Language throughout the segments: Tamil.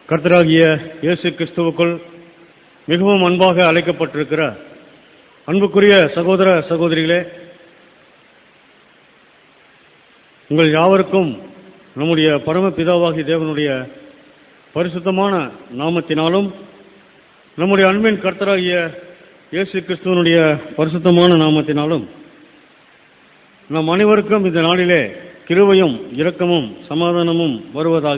கர்த்தராகிய இயேசு கிறிஸ்துவுக்குள் மிகவும் அன்பாக அழைக்கப்பட்டிருக்கிற அன்புக்குரிய சகோதர சகோதரிகளே உங்கள் யாவருக்கும் நம்முடைய பரமபிதாவாகி தேவனுடைய பரிசுத்தமான நாமத்தினாலும் நம்முடைய அன்பின் கர்த்தராகிய இயேசு கிறிஸ்துவனுடைய பரிசுத்தமான நாமத்தினாலும் நம் அனைவருக்கும் இந்த நாளிலே கிருபையும் இரக்கமும் சமாதானமும் வருவதாக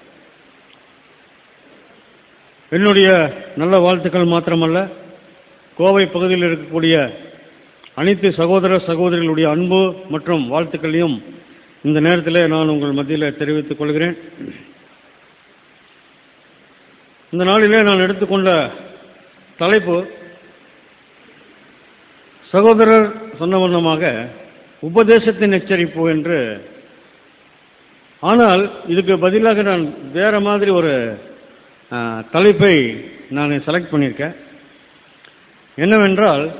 என்னுடைய நல்ல வாழ்த்துக்கள் மாத்திரமல்ல கோவை பகுதியில் இருக்கக்கூடிய அனைத்து சகோதர சகோதரிகளுடைய அன்பு மற்றும் வாழ்த்துக்களையும் இந்த நேரத்தில் நான் உங்கள் மத்தியில் தெரிவித்துக் கொள்கிறேன் இந்த நாளிலே நான் எடுத்துக்கொண்ட தலைப்பு சகோதரர் சொன்ன வண்ணமாக உபதேசத்தின் எச்சரிப்பு என்று ஆனால் இதுக்கு பதிலாக நான் வேற மாதிரி ஒரு அஹ், தலைப்பை நான் செலக்ட் பண்ணியிருக்கேன் என்னவென்றால்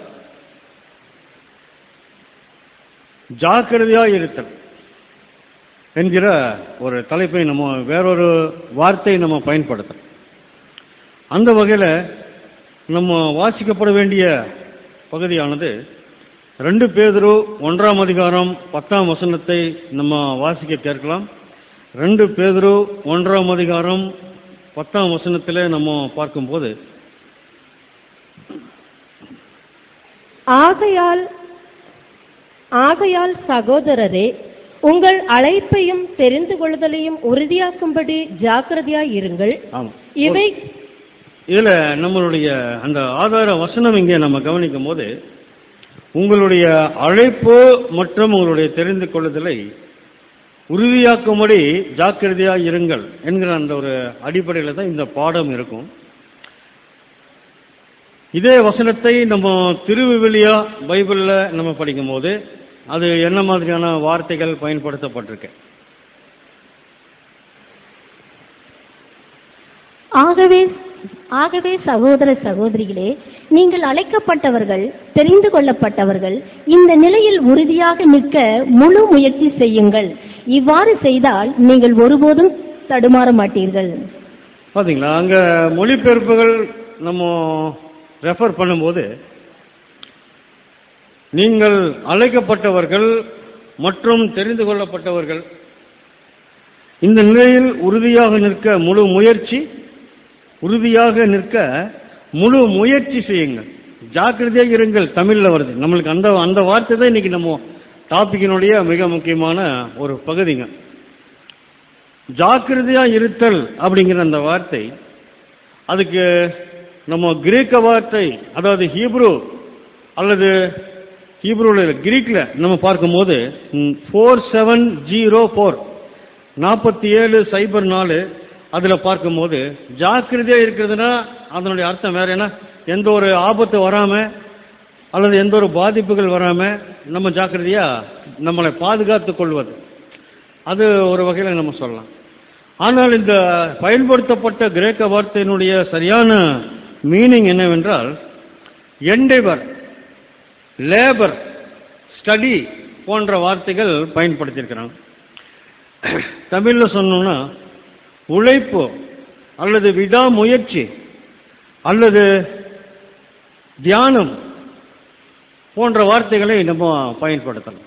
ஜாக்கிரதையாக இருத்தல் என்கிற ஒரு தலைப்பை நம்ம வேறொரு வார்த்தை நம்ம பயன்படுத்தலாம் அந்த வகையில் நம்ம வாசிக்கப்பட வேண்டிய பகுதியானது ரெண்டு பேதுரு ஒன்றாம் அதிகாரம் பத்தாம் வசனத்தை நம்ம வாசிக்க கேட்கலாம் ரெண்டு பேதுரு ஒன்றாம் அதிகாரம் பத்தாம் வசனத்தில் நம்ம பார்க்கும்போது ஆகையால் ஆகையால் சகோதரரே உங்கள் அழைப்பையும் தெரிந்து கொள்ளுதலையும் உறுதியாக்கும்படி ஜாக்கிரதையாய் இருங்கள் ஆமாம் இவை இதில் நம்மளுடைய அந்த ஆதார வசனம் இங்கே நம்ம கவனிக்கும் போது உங்களுடைய அழைப்பு மற்றும் உங்களுடைய தெரிந்து கொள்ளுதலை உறுதியாக்கும்படி ஜாக்கிரதையாக இருங்கள் என்கிற அந்த ஒரு அடிப்படையில் தான் இந்த பாடம் இருக்கும் இதே வசனத்தை நம்ம திருவிவிலியா பைபிளில் நம்ம படிக்கும்போது அது என்ன மாதிரியான வார்த்தைகள் பயன்படுத்தப்பட்டிருக்கு ஆகவே ஆகவே சகோதர சகோதரிகளே நீங்கள் அழைக்கப்பட்டவர்கள் தெரிந்து கொள்ளப்பட்டவர்கள் இந்த நிலையில் உறுதியாக நிற்க முழு முயற்சி செய்யுங்கள் இவ்வாறு செய்தால் நீங்கள் ஒருபோதும் தடுமாற மாட்டீர்கள் பாத்தீங்களா அங்க மொழிபெயர்ப்புகள் நம்ம ரெஃபர் பண்ணும்போது நீங்கள் அழைக்கப்பட்டவர்கள் மற்றும் தெரிந்து கொள்ளப்பட்டவர்கள் இந்த நிலையில் உறுதியாக நிற்க முழு முயற்சி உறுதியாக நிற்க முழு முயற்சி செய்யுங்கள் ஜாக்கிரதையாக இருங்கள் தமிழ்ல வருது நம்மளுக்கு அந்த அந்த வார்த்தை தான் இன்னைக்கு நம்ம டாபிக்கினுடைய மிக முக்கியமான ஒரு பகுதிங்க ஜாக்கிரதையா இருத்தல் அப்படிங்கிற அந்த வார்த்தை அதுக்கு நம்ம கிரேக்க வார்த்தை அதாவது ஹீப்ரு அல்லது ஹீப்ருவில் கிரீக்கில் நம்ம பார்க்கும்போது ஃபோர் செவன் ஜீரோ ஃபோர் நாற்பத்தி ஏழு சைபர் நாலு அதில் பார்க்கும்போது ஜாக்கிரதையாக இருக்கிறதுனா அதனுடைய அர்த்தம் வேற என்ன எந்த ஒரு ஆபத்து வராமல் அல்லது எந்த ஒரு பாதிப்புகள் வராமல் நம்ம ஜாக்கிரதையாக நம்மளை பாதுகாத்துக் கொள்வது அது ஒரு வகையில் நம்ம சொல்லலாம் ஆனால் இந்த பயன்படுத்தப்பட்ட கிரேக்க வார்த்தையினுடைய சரியான மீனிங் என்னவென்றால் எண்டெவர் லேபர் ஸ்டடி போன்ற வார்த்தைகள் பயன்படுத்தியிருக்கிறாங்க தமிழில் சொன்னோம்னா உழைப்பு அல்லது விடாமுயற்சி அல்லது தியானம் போன்ற வார்த்தைகளை நம்ம பயன்படுத்தலாம்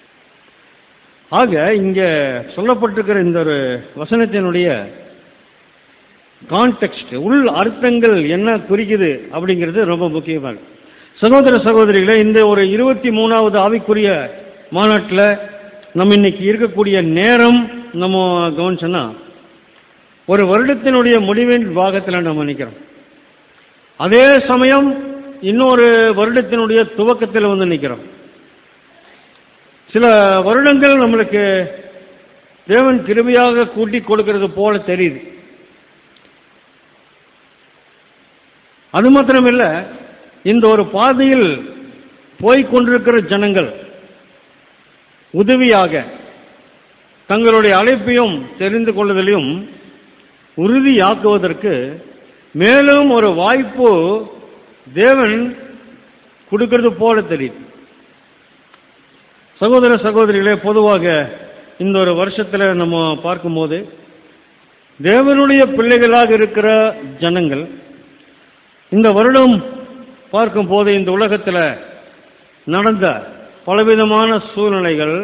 ஆக இங்க சொல்லப்பட்டிருக்கிற இந்த ஒரு வசனத்தினுடைய கான்டெக்ஸ்ட் உள் அர்த்தங்கள் என்ன குறிக்குது அப்படிங்கிறது ரொம்ப முக்கியமாக சகோதர சகோதரிகளே இந்த ஒரு இருபத்தி மூணாவது ஆவிக்குரிய மாநாட்டில் நம்ம இன்னைக்கு இருக்கக்கூடிய நேரம் நம்ம கவனிச்சோன்னா ஒரு வருடத்தினுடைய முடிவின் பாகத்தில் நம்ம நிற்கிறோம் அதே சமயம் இன்னொரு வருடத்தினுடைய துவக்கத்தில் வந்து நிற்கிறோம் சில வருடங்கள் நம்மளுக்கு தேவன் கிருபையாக கூட்டி கொடுக்கிறது போல தெரியுது அது மாத்திரமில்ல இந்த ஒரு பாதையில் போய்க் கொண்டிருக்கிற ஜனங்கள் உதவியாக தங்களுடைய அழைப்பையும் தெரிந்து கொள்ளுதலையும் உறுதியாக்குவதற்கு மேலும் ஒரு வாய்ப்பு தேவன் கொடுக்கிறது போல தெரியுது சகோதர சகோதரிகளே பொதுவாக இந்த ஒரு வருஷத்தில் நம்ம பார்க்கும்போது தேவனுடைய பிள்ளைகளாக இருக்கிற ஜனங்கள் இந்த வருடம் பார்க்கும் போது இந்த உலகத்தில் நடந்த பலவிதமான சூழ்நிலைகள்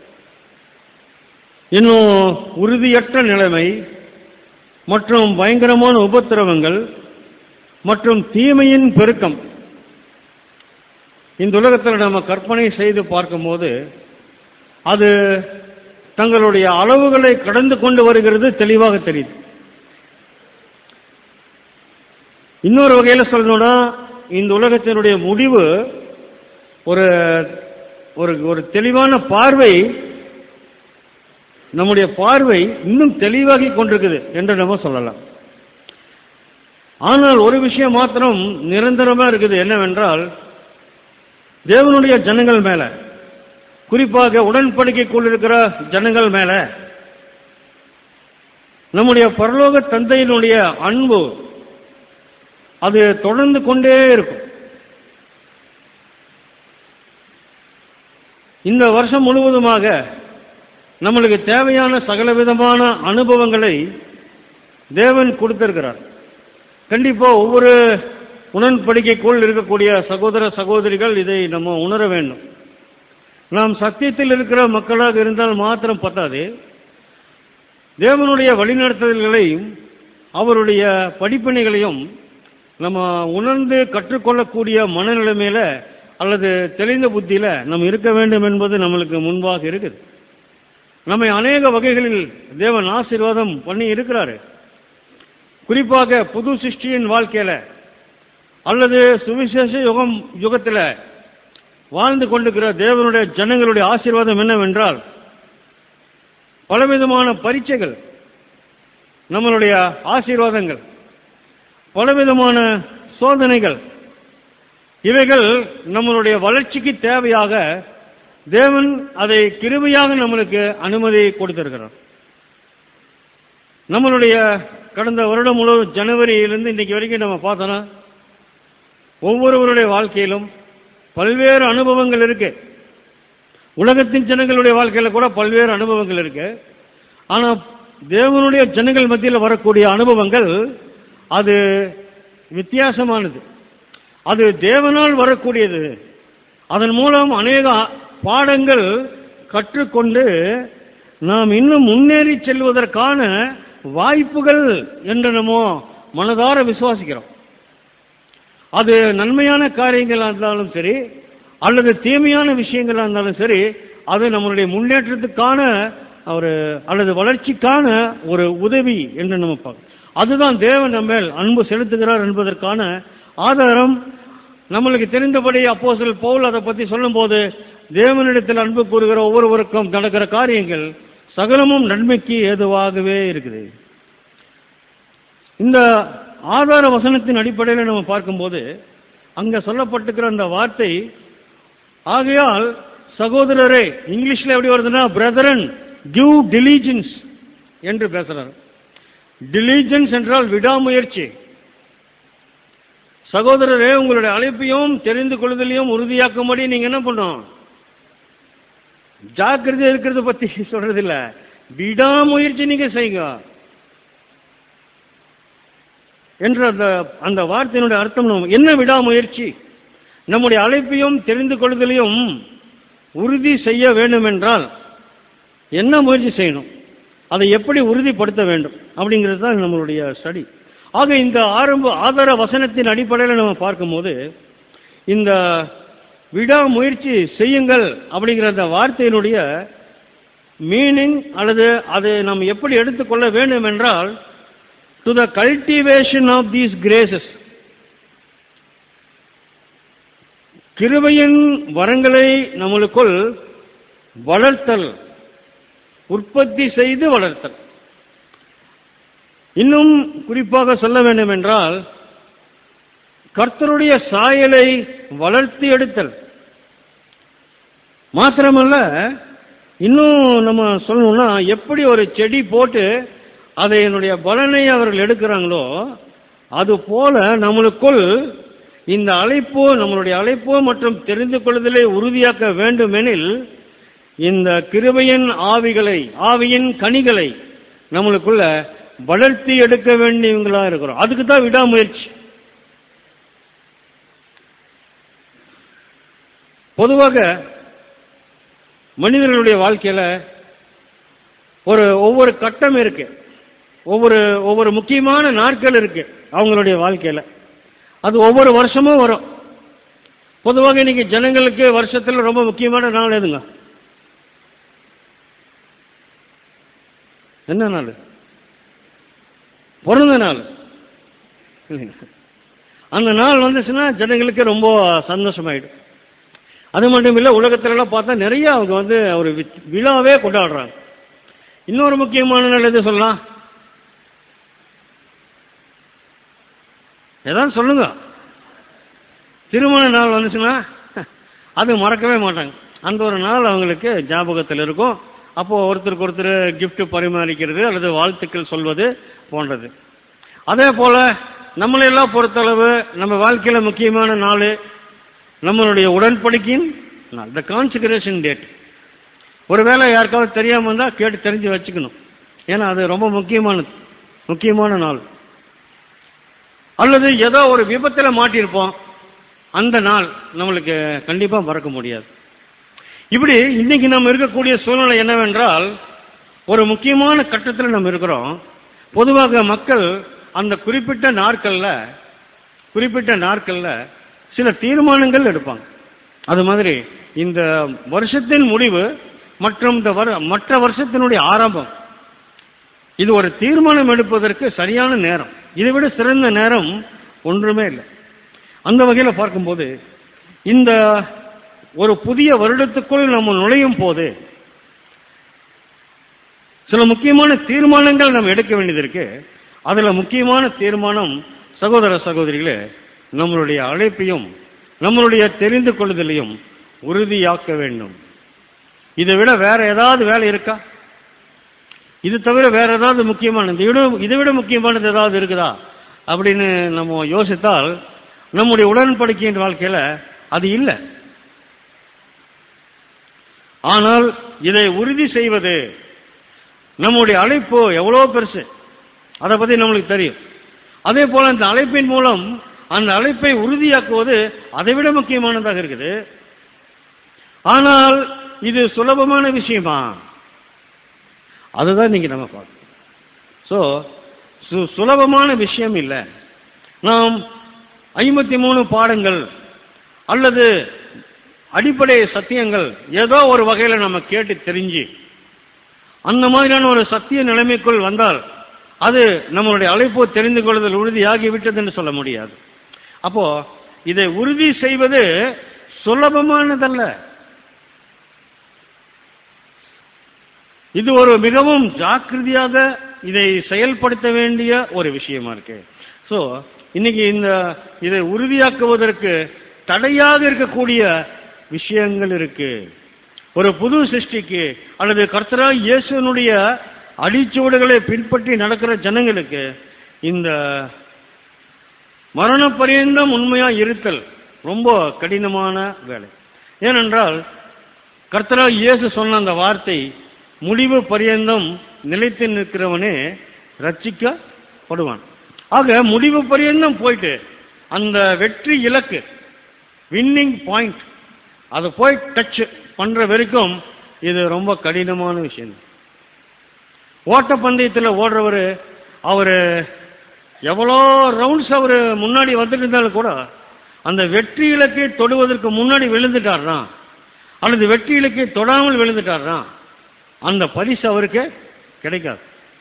இன்னும் உறுதியற்ற நிலைமை மற்றும் பயங்கரமான உபத்திரவங்கள் மற்றும் தீமையின் பெருக்கம் இந்த உலகத்தில் நம்ம கற்பனை செய்து பார்க்கும்போது அது தங்களுடைய அளவுகளை கடந்து கொண்டு வருகிறது தெளிவாக தெரியுது இன்னொரு வகையில் சொல்லணும்னா இந்த உலகத்தினுடைய முடிவு ஒரு ஒரு ஒரு தெளிவான பார்வை நம்முடைய பார்வை இன்னும் தெளிவாகி கொண்டிருக்குது என்று நம்ம சொல்லலாம் ஆனால் ஒரு விஷயம் மாத்திரம் நிரந்தரமா இருக்குது என்னவென்றால் தேவனுடைய ஜனங்கள் மேல குறிப்பாக உடன்படிக்கைக்குள் இருக்கிற ஜனங்கள் மேல நம்முடைய பரலோக தந்தையினுடைய அன்பு அது தொடர்ந்து கொண்டே இருக்கும் இந்த வருஷம் முழுவதுமாக நம்மளுக்கு தேவையான சகலவிதமான அனுபவங்களை தேவன் கொடுத்திருக்கிறார் கண்டிப்பா ஒவ்வொரு உடன்படிக்கைக்குள் இருக்கக்கூடிய சகோதர சகோதரிகள் இதை நம்ம உணர வேண்டும் நாம் சத்தியத்தில் இருக்கிற மக்களாக இருந்தால் மாத்திரம் பத்தாது தேவனுடைய வழிநடத்துதல்களையும் அவருடைய படிப்பினைகளையும் நம்ம உணர்ந்து கற்றுக்கொள்ளக்கூடிய மனநிலைமையில அல்லது தெளிந்த புத்தியில நம்ம இருக்க வேண்டும் என்பது நம்மளுக்கு முன்பாக இருக்குது நம்மை அநேக வகைகளில் தேவன் ஆசீர்வாதம் பண்ணி இருக்கிறாரு குறிப்பாக புது சிருஷ்டியின் வாழ்க்கையில அல்லது சுவிசேஷ யுகம் யுகத்தில் வாழ்ந்து கொண்டிருக்கிற தேவனுடைய ஜனங்களுடைய ஆசீர்வாதம் என்னவென்றால் பலவிதமான பரீட்சைகள் நம்மளுடைய ஆசீர்வாதங்கள் பலவிதமான சோதனைகள் இவைகள் நம்மளுடைய வளர்ச்சிக்கு தேவையாக தேவன் அதை கிருபையாக நம்மளுக்கு அனுமதி கொடுத்திருக்கிறார் நம்மளுடைய கடந்த வருடம் முழுவதும் ஜனவரியிலிருந்து இன்னைக்கு வரைக்கும் நம்ம பார்த்தோன்னா ஒவ்வொருவருடைய வாழ்க்கையிலும் பல்வேறு அனுபவங்கள் இருக்கு உலகத்தின் ஜனங்களுடைய வாழ்க்கையில கூட பல்வேறு அனுபவங்கள் இருக்கு ஆனா தேவனுடைய ஜனங்கள் மத்தியில் வரக்கூடிய அனுபவங்கள் அது வித்தியாசமானது அது தேவனால் வரக்கூடியது அதன் மூலம் அநேக பாடங்கள் கற்றுக்கொண்டு நாம் இன்னும் முன்னேறி செல்வதற்கான வாய்ப்புகள் என்று நம்ம மனதார விசுவாசிக்கிறோம் அது நன்மையான காரியங்களாக இருந்தாலும் சரி அல்லது தீமையான விஷயங்களாக இருந்தாலும் சரி அது நம்மளுடைய முன்னேற்றத்துக்கான ஒரு அல்லது வளர்ச்சிக்கான ஒரு உதவி என்று நம்ம பார்க்கணும் அதுதான் தேவன் நம்ம மேல் அன்பு செலுத்துகிறார் என்பதற்கான ஆதாரம் நம்மளுக்கு தெரிந்தபடி அப்போஸ்தலர் பவுல் அதை பற்றி சொல்லும்போது தேவனிடத்தில் அன்பு கூறுகிற ஒவ்வொருவருக்கும் நடக்கிற காரியங்கள் சகலமும் நன்மைக்கு ஏதுவாகவே இருக்குது இந்த ஆதார வசனத்தின் அடிப்படையில் நம்ம பார்க்கும்போது அங்க சொல்லப்பட்டிருக்கிற அந்த வார்த்தை ஆகையால் சகோதரரே இங்கிலீஷ்ல எப்படி வருதுன்னா பிரதரன் கிவ் டிலிஜென்ஸ் என்று பேசுறார் டிலிஜென்ஸ் என்றால் விடாமுயற்சி சகோதரரே உங்களுடைய அழைப்பையும் தெரிந்து கொள்வதிலையும் உறுதியாக்கும்படி நீங்க என்ன பண்ணணும் ஜாக்கிரதை இருக்கிறத பத்தி சொல்றது இல்ல விடாமுயற்சி நீங்க செய்யுங்க என்ற அந்த அந்த வார்த்தையினுடைய அர்த்தம் நம்ம- என்ன விடாமுயற்சி நம்முடைய அழைப்பையும் தெரிந்து கொள்வதிலையும் உறுதி செய்ய வேண்டும் என்றால் என்ன முயற்சி செய்யணும் அதை எப்படி உறுதிப்படுத்த வேண்டும் அப்படிங்கிறது தான் நம்மளுடைய ஸ்டடி ஆக இந்த ஆரம்ப ஆதார வசனத்தின் அடிப்படையில் நம்ம பார்க்கும்போது இந்த விடாமுயற்சி செய்யுங்கள் அப்படிங்கிற அந்த வார்த்தையினுடைய மீனிங் அல்லது அதை நாம் எப்படி எடுத்துக்கொள்ள வேண்டும் என்றால் to the cultivation of these graces கிருபையின் வரங்களை நம்மளுக்குள் வளர்த்தல் உற்பத்தி செய்து வளர்த்தல் இன்னும் குறிப்பாக சொல்ல வேண்டும் என்றால் கர்த்தருடைய சாயலை வளர்த்தி எடுத்தல் மாத்திரமல்ல இன்னும் நம்ம சொல்லணும்னா எப்படி ஒரு செடி போட்டு அதை என்னுடைய பலனை அவர்கள் எடுக்கிறாங்களோ அது போல நம்மளுக்குள் இந்த அழைப்பு நம்மளுடைய அழைப்பு மற்றும் தெரிந்து கொள்வதிலே உறுதியாக்க வேண்டுமெனில் இந்த கிருபையின் ஆவிகளை ஆவியின் கனிகளை நம்மளுக்குள்ள வளர்த்தி எடுக்க வேண்டியவங்களா இருக்கிறோம் அதுக்கு தான் விடாமுயற்சி பொதுவாக மனிதர்களுடைய வாழ்க்கையில ஒரு ஒவ்வொரு கட்டம் இருக்கு ஒவ்வொரு ஒவ்வொரு முக்கியமான நாட்கள் இருக்கு அவங்களுடைய வாழ்க்கையில அது ஒவ்வொரு வருஷமும் வரும் பொதுவாக இன்னைக்கு ஜனங்களுக்கு வருஷத்துல ரொம்ப முக்கியமான நாள் எதுங்க என்ன நாள் பிறந்த நாள் இல்லைங்க அந்த நாள் வந்துச்சுன்னா ஜனங்களுக்கு ரொம்ப சந்தோஷமாயிடும் அது மட்டும் இல்லை உலகத்துலலாம் பார்த்தா நிறைய அவங்க வந்து ஒரு வி- விழாவே கொண்டாடுறாங்க இன்னொரு முக்கியமான நாள் எது சொல்லலாம் ஏதாவது சொல்லுங்க திருமண நாள் வந்துச்சுன்னா அது மறக்கவே மாட்டாங்க அந்த ஒரு நாள் அவங்களுக்கு ஞாபகத்தில் இருக்கும் அப்போ ஒருத்தருக்கு ஒருத்தர் gift பரிமாறிக்கிறது அல்லது வாழ்த்துக்கள் சொல்வது போன்றது அதே போல நம்மளையெல்லாம் பொறுத்தளவு நம்ம வாழ்க்கையில முக்கியமான நாள் நம்மளுடைய உடன்படிக்கையின் நாள் த கான்சிகரேஷன் டேட் ஒருவேளை யாருக்காவது தெரியாம இருந்தா கேட்டு தெரிஞ்சு வச்சுக்கணும் ஏன்னா அது ரொம்ப முக்கியமானது முக்கியமான நாள் அல்லது ஏதோ ஒரு விபத்துல மாட்டியிருப்போம் அந்த நாள் நம்மளுக்கு கண்டிப்பா மறக்க முடியாது இப்படி இன்னைக்கு நம்ம இருக்கக்கூடிய சூழ்நிலை என்னவென்றால் ஒரு முக்கியமான கட்டத்தில் நம்ம இருக்கிறோம் பொதுவாக மக்கள் அந்த குறிப்பிட்ட நாட்கள்ல குறிப்பிட்ட நாட்கள்ல சில தீர்மானங்கள் எடுப்பாங்க அது மாதிரி இந்த வருஷத்தின் முடிவு மற்றும் இந்த வரு- மற்ற வருஷத்தினுடைய ஆரம்பம் இது ஒரு தீர்மானம் எடுப்பதற்கு சரியான நேரம் இதை விட சிறந்த நேரம் ஒன்றுமே இல்லை அந்த வகையில் பார்க்கும்போது இந்த ஒரு புதிய வருடத்துக்குள் நம்ம நுழையும் போது சில முக்கியமான தீர்மானங்கள் நம்ம எடுக்க வேண்டியது இருக்கு அதுல முக்கியமான தீர்மானம் சகோதர சகோதரிகளே நம்மளுடைய அழைப்பையும் நம்மளுடைய தெரிந்து கொள்ளுதலையும் உறுதியாக்க வேண்டும் இதை விட வேற ஏதாவது வேலை இருக்கா இது தவிர வேற ஏதாவது முக்கியமானது இதை விட இதை விட முக்கியமானது ஏதாவது இருக்குதா அப்படின்னு நம்ம யோசித்தால் நம்முடைய உடன்படிக்கையின் வாழ்க்கையில அது இல்லை ஆனால் இதை உறுதி செய்வது நம்முடைய அழைப்பு எவ்வளோ பெருசு அதை பத்தி நம்மளுக்கு தெரியும் அதே போல அந்த அழைப்பின் மூலம் அந்த அழைப்பை உறுதியாக்குவது அதை விட முக்கியமானதாக இருக்குது ஆனால் இது சுலபமான விஷயமா அதுதான் நீங்க நம்ம பார்க்கணும் ஸோ சு- சுலபமான விஷயம் இல்லை நாம் ஐம்பத்தி மூணு பாடங்கள் அல்லது அடிப்படை சத்தியங்கள் ஏதோ ஒரு வகையில் நம்ம கேட்டு தெரிஞ்சு அந்த மாதிரியான ஒரு சத்திய நிலைமைக்குள் வந்தால் அது நம்மளுடைய அழைப்பு தெரிந்து கொள்ளுதல் உறுதியாகி விட்டது என்று சொல்ல முடியாது அப்போ இதை உறுதி செய்வது சுலபமானதல்ல இது ஒரு மிகவும் ஜாக்கிரதையாக இதை செயல்படுத்த வேண்டிய ஒரு விஷயமா இருக்கு ஸோ இன்னைக்கு இந்த இதை உறுதியாக்குவதற்கு தடையாக இருக்கக்கூடிய விஷயங்கள் இருக்கு ஒரு புது சிருஷ்டிக்கு அல்லது கர்த்தரா இயேசுனுடைய அடிச்சுவடுகளை பின்பற்றி நடக்கிற ஜனங்களுக்கு இந்த மரண பரியந்தம் உண்மையா இருத்தல் ரொம்ப கடினமான வேலை ஏனென்றால் கர்த்தரா இயேசு சொன்ன அந்த வார்த்தை முடிவு பரியந்தம் நிலைத்து நிற்கிறவனே ரட்சிக்கப்படுவான் ஆக முடிவு பரியந்தம் போயிட்டு அந்த வெற்றி இலக்கு வின்னிங் பாயிண்ட் அதை போய் டச் பண்ற வரைக்கும் இது ரொம்ப கடினமான விஷயம் ஓட்டப்பந்தயத்தில் ஓடுறவர் அவர் எவ்வளோ ரவுண்ட்ஸ் அவர் முன்னாடி வந்துட்டு இருந்தாலும் கூட அந்த வெற்றி இலக்கை தொடுவதற்கு முன்னாடி விழுந்துட்டார்னா அல்லது வெற்றி இலக்கை தொடாமல் விழுந்துட்டார்னா அந்த பரிசு அவருக்கு கிடைக்காது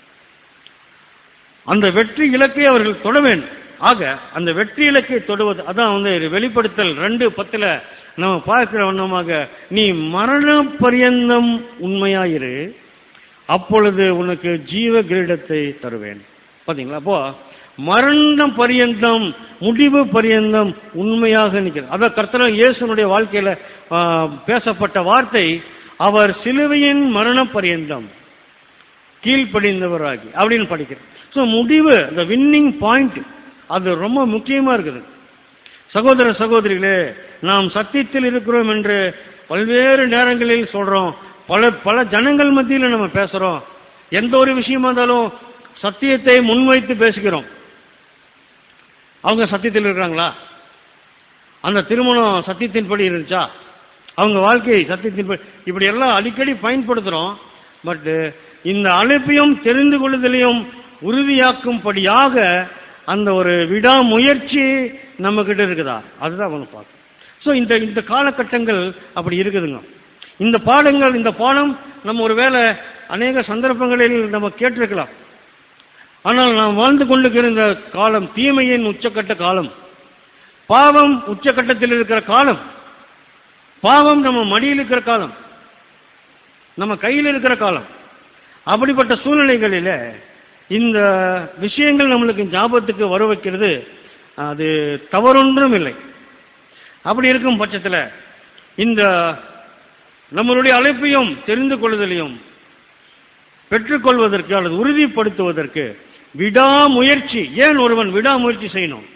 அந்த வெற்றி இலக்கை அவர்கள் தொட வேண்டும் ஆக அந்த வெற்றி இலக்கை தொடுவது அதான் வந்து இது வெளிப்படுத்தல் ரெண்டு பத்துல நம்ம பார்க்கிற வண்ணமாக நீ மரண பரியந்தம் உண்மையாயிரு அப்பொழுது உனக்கு ஜீவ கிரீடத்தை தருவேன் பாத்தீங்களா அப்போ மரணம் பரியந்தம் முடிவு பரியந்தம் உண்மையாக நிற்கிறது அதான் கர்த்தர் இயேசுனுடைய வாழ்க்கையில ஆ, பேசப்பட்ட வார்த்தை அவர் சிலுவையின் மரண பரியந்தம் கீழ்ப்படிந்தவராகி அப்படின்னு படிக்கிறேன் ஸோ முடிவு இந்த வின்னிங் பாயிண்ட் அது ரொம்ப முக்கியமா இருக்குது சகோதர சகோதரிகளே நாம் சத்தியத்தில் இருக்கிறோம் என்று பல்வேறு நேரங்களில் சொல்றோம் பல பல ஜனங்கள் மத்தியில் நம்ம பேசுறோம் எந்த ஒரு விஷயமா இருந்தாலும் சத்தியத்தை முன்வைத்து பேசுகிறோம் அவங்க சத்தியத்தில் இருக்கிறாங்களா அந்த திருமணம் சத்தியத்தின்படி இருந்துச்சா அவங்க வாழ்க்கை சத்தியத்தின்படி இப்படி எல்லாம் அடிக்கடி பயன்படுத்துகிறோம் பட் இந்த அழைப்பையும் தெரிந்து கொள்ளுதலையும் உறுதியாக்கும்படியாக அந்த ஒரு விடாமுயற்சி நம்ம கிட்ட இருக்குதா அதுதான் ஒன்று பார்க்கணும் ஸோ இந்த இந்த காலகட்டங்கள் அப்படி இருக்குதுங்க இந்த பாடங்கள் இந்த பாடம் நம்ம ஒருவேளை அநேக சந்தர்ப்பங்களில் நம்ம கேட்டிருக்கலாம் ஆனால் நாம் வாழ்ந்து கொண்டிருக்கிற இந்த காலம் தீமையின் உச்சக்கட்ட காலம் பாவம் உச்சக்கட்டத்தில் இருக்கிற காலம் பாவம் நம்ம மடியில் இருக்கிற காலம் நம்ம கையில் இருக்கிற காலம் அப்படிப்பட்ட சூழ்நிலைகளில் இந்த விஷயங்கள் நம்மளுக்கு ஞாபகத்துக்கு வர வைக்கிறது அது தவறொன்றும் இல்லை அப்படி இருக்கும் பட்சத்தில் இந்த நம்மளுடைய அழைப்பையும் தெரிந்து கொள்வதிலையும் பெற்றுக்கொள்வதற்கு அல்லது உறுதிப்படுத்துவதற்கு விடாமுயற்சி ஏன் ஒருவன் விடாமுயற்சி செய்யணும்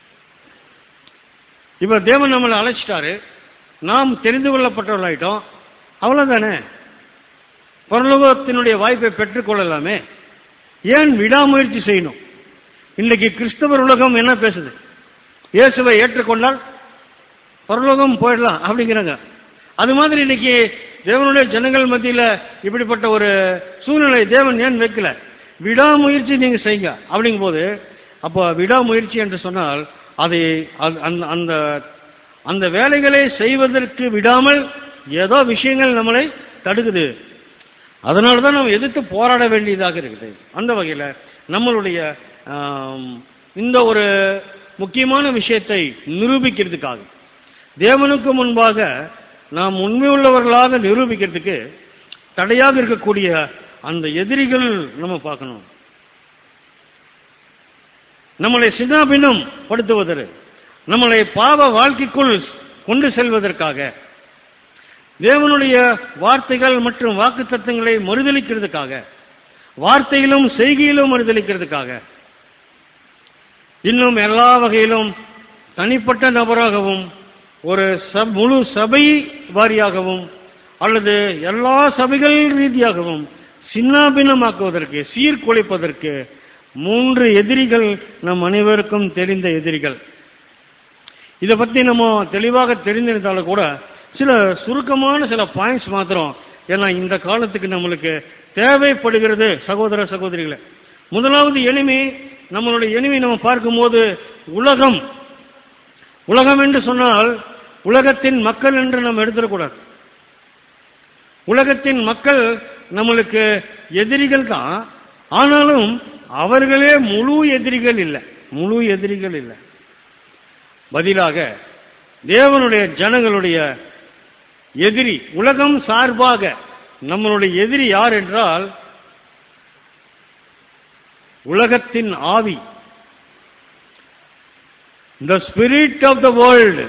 இப்ப தேவன் நம்மளை அழைச்சிட்டாரு நாம் தெரிந்து கொள்ளப்பட்டவர்களாயிட்டோம் அவ்வளவுதானே பரலோகத்தினுடைய வாய்ப்பை பெற்றுக்கொள்ளலாமே ஏன் விடாமுயற்சி செய்யணும் இன்னைக்கு கிறிஸ்தவர் உலகம் என்ன பேசுது இயேசுவை ஏற்றுக்கொண்டால் பரலோகம் போயிடலாம் அப்படிங்கிறாங்க அது மாதிரி இன்னைக்கு தேவனுடைய ஜனங்கள் மத்தியில இப்படிப்பட்ட ஒரு சூழ்நிலை தேவன் ஏன் வைக்கல விடாமுயற்சி நீங்க செய்யுங்க அப்படிங்கும் போது அப்போ விடாமுயற்சி என்று சொன்னால் அதை அது- அந்த- அந்த அந்த வேலைகளை செய்வதற்கு விடாமல் ஏதோ விஷயங்கள் நம்மளை தடுக்குது அதனால தான் நம்ம எதிர்த்து போராட வேண்டியதாக இருக்குது அந்த வகையில் நம்மளுடைய ஆம், இந்த ஒரு முக்கியமான விஷயத்தை நிரூபிக்கிறதுக்காக தேவனுக்கு முன்பாக நாம் உண்மையுள்ளவர்களாக நிரூபிக்கிறதுக்கு தடையாக இருக்கக்கூடிய அந்த எதிரிகள் நம்ம பார்க்கணும் நம்மளை சிதாபின்னம் படுத்துவதற்கு நம்மளை பாவ வாழ்க்கைக்குள் கொண்டு செல்வதற்காக தேவனுடைய வார்த்தைகள் மற்றும் வாக்குத்தத்தங்களை மறுதளிக்கிறதுக்காக வார்த்தையிலும் செய்கையிலும் மறுதளிக்கிறதுக்காக இன்னும் எல்லா வகையிலும் தனிப்பட்ட நபராகவும் ஒரு சப் முழு சபை வாரியாகவும் அல்லது எல்லா சபைகள் ரீதியாகவும் சின்னாபின்னமாக்குவதற்கு சீர்குலைப்பதற்கு மூன்று எதிரிகள் நம் அனைவருக்கும் தெரிந்த எதிரிகள் இதை பற்றி நம்ம தெளிவாக தெரிந்திருந்தாலும் கூட சில சுருக்கமான சில பாயிண்ட்ஸ் மாத்திரம் ஏன்னா இந்த காலத்துக்கு நம்மளுக்கு தேவைப்படுகிறது சகோதர சகோதரிகளை முதலாவது எளிமை நம்மளுடைய எளிமை நம்ம பார்க்கும்போது உலகம் உலகம் என்று சொன்னால் உலகத்தின் மக்கள் என்று நம்ம எடுத்துடக்கூடாது உலகத்தின் மக்கள் நம்மளுக்கு எதிரிகள் தான் ஆனாலும் அவர்களே முழு எதிரிகள் இல்லை முழு எதிரிகள் இல்லை பதிலாக தேவனுடைய ஜனங்களுடைய எதிரி உலகம் சார்பாக நம்மளுடைய எதிரி யார் என்றால் உலகத்தின் ஆவி the spirit of the world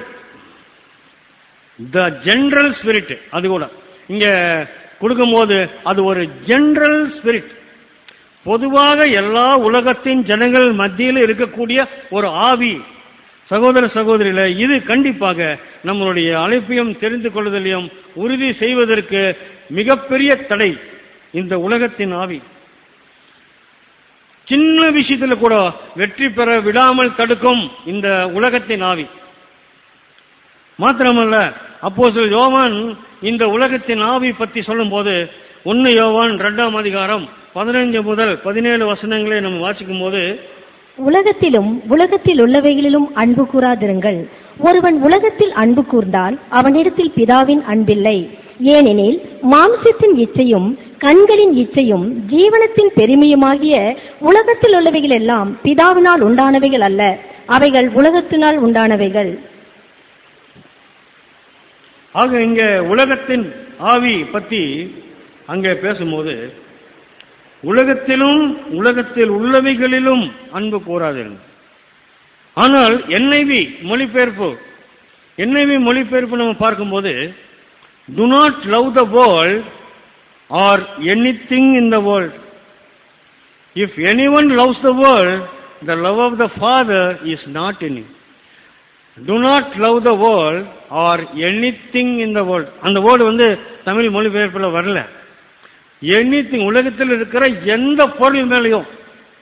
the general spirit அது கூட இங்க கொடுக்கும்போது அது ஒரு ஜெனரல் ஸ்பிரிட் பொதுவாக எல்லா உலகத்தின் ஜனங்கள் மத்தியில் இருக்கக்கூடிய ஒரு ஆவி சகோதர சகோதரிகள இது கண்டிப்பாக நம்மளுடைய அழைப்பையும் தெரிந்து கொள்வதிலையும் உறுதி செய்வதற்கு மிகப்பெரிய தடை இந்த உலகத்தின் ஆவி சின்ன விஷயத்துல கூட வெற்றி பெற விடாமல் தடுக்கும் இந்த உலகத்தின் ஆவி மாத்திரமல்ல அப்போ யோவான் இந்த உலகத்தின் ஆவி பற்றி சொல்லும்போது ஒன்னு யோவான் இரண்டாம் அதிகாரம் பதினைஞ்சு முதல் பதினேழு வசனங்களை நம்ம வாசிக்கும் போது உலகத்திலும் உலகத்தில் உள்ளவைகளிலும் அன்பு கூறாதிருங்கள் ஒருவன் உலகத்தில் அன்பு கூர்ந்தால் அவனிடத்தில் பிதாவின் அன்பில்லை ஏனெனில் மாம்சத்தின் இச்சையும் கண்களின் இச்சையும் ஜீவனத்தின் பெருமையுமாகிய உலகத்தில் உள்ளவைகள் எல்லாம் பிதாவினால் உண்டானவைகள் அல்ல அவைகள் உலகத்தினால் உண்டானவைகள் ஆக இங்க உலகத்தின் ஆவி பற்றி அங்கே பேசும்போது உலகத்திலும் உலகத்தில் உள்ளவைகளிலும் அன்பு கூறாதீர்கள் ஆனால் என்ஐவி மொழிபெயர்ப்பு என்ஐவி மொழிபெயர்ப்பு நம்ம பார்க்கும்போது do not love the world or anything in the world if anyone loves the world the love of the Father is not in do not love the world or anything in the world அந்த வேர்டு வந்து தமிழ் மொழிபெயர்ப்பில் வரல எனி திங் உலகத்தில் இருக்கிற எந்த பொருள் மேலேயும்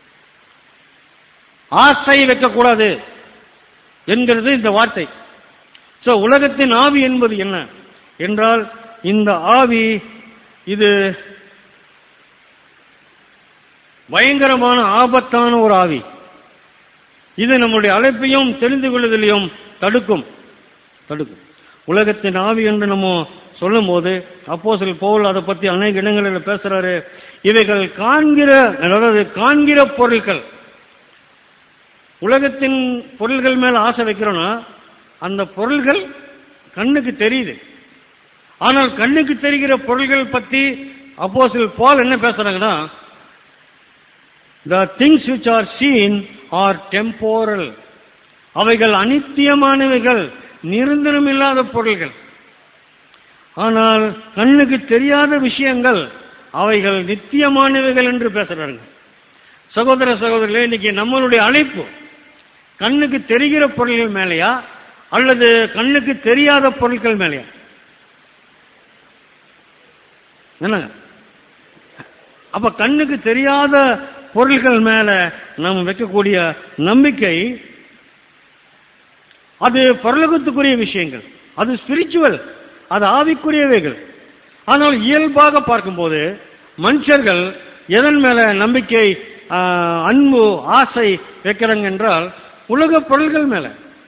ஆசை வைக்கக்கூடாது என்கிறது இந்த வார்த்தை சோ உலகத்தின் ஆவி என்பது என்ன என்றால் இந்த ஆவி இது பயங்கரமான ஆபத்தான ஒரு ஆவி இது நம்முடைய அழைப்பையும் தெரிந்து கொள்ளுதலையும் தடுக்கும் தடுக்கும் உலகத்தின் ஆவி என்று நம்ம சொல்லும் போது அப்போஸ்தலர் பவுல் அதை பத்தி அநேக இடங்களில் பேசுறாரு இவைகள் காண்கிற அதாவது காண்கிற பொருட்கள் உலகத்தின் பொருள்கள் மேல ஆசை வைக்கிறோம்னா அந்த பொருள்கள் கண்ணுக்கு தெரியுது ஆனால் கண்ணுக்கு தெரிகிற பொருள்கள் பத்தி அப்போஸ்தலர் பால் என்ன பேசுறாங்கன்னா the things which are seen are temporal அவைகள் அனித்தியமானவைகள் நிரந்தரம் இல்லாத பொருள்கள் ஆனால் கண்ணுக்கு தெரியாத விஷயங்கள் அவைகள் நித்தியமானவைகள் என்று பேசுறாங்க சகோதர சகோதரர்களே இன்னைக்கு நம்மளுடைய அழைப்பு கண்ணுக்கு தெரிகிற பொருள்கள் மேலேயா அல்லது கண்ணுக்கு தெரியாத பொருட்கள் மேலேயா என்னங்க அப்ப கண்ணுக்கு தெரியாத பொருள்கள் மேல நாம் வைக்கக்கூடிய நம்பிக்கை அது பரலோகத்துக்குரிய விஷயங்கள் அது ஸ்பிரிச்சுவல் அது ஆவிக்குரியவைகள் ஆனால் இயல்பாக பார்க்கும்போது மனுஷர்கள் எதன் மேல நம்பிக்கை ஆ, அன்பு ஆசை வைக்கிறாங்க என்றால் உலக பொருள்கள் மேல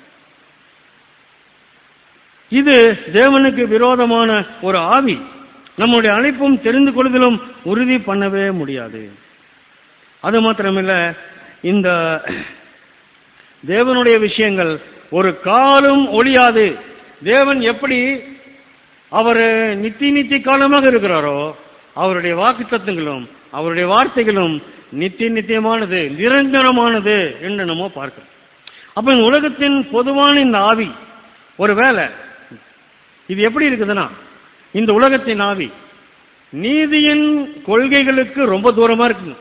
இது தேவனுக்கு விரோதமான ஒரு ஆவி நம்முடைய அழைப்பும் தெரிந்து கொள்வதிலும் உறுதி பண்ணவே முடியாது அது மாத்திரமில்ல இந்த தேவனுடைய விஷயங்கள் ஒரு காலம் ஒளியாது தேவன் எப்படி அவர் நித்தி நித்தி காலமாக இருக்கிறாரோ அவருடைய வாக்குத்தத்தங்களும் அவருடைய வார்த்தைகளும் நித்திய நித்தியமானது நிரந்தரமானது என்று நம்ம பார்க்கிறோம் அப்ப இந்த உலகத்தின் பொதுவான இந்த ஆவி ஒருவேளை இது எப்படி இருக்குதுன்னா இந்த உலகத்தின் ஆவி நீதியின் கொள்கைகளுக்கு ரொம்ப தூரமா இருக்குங்க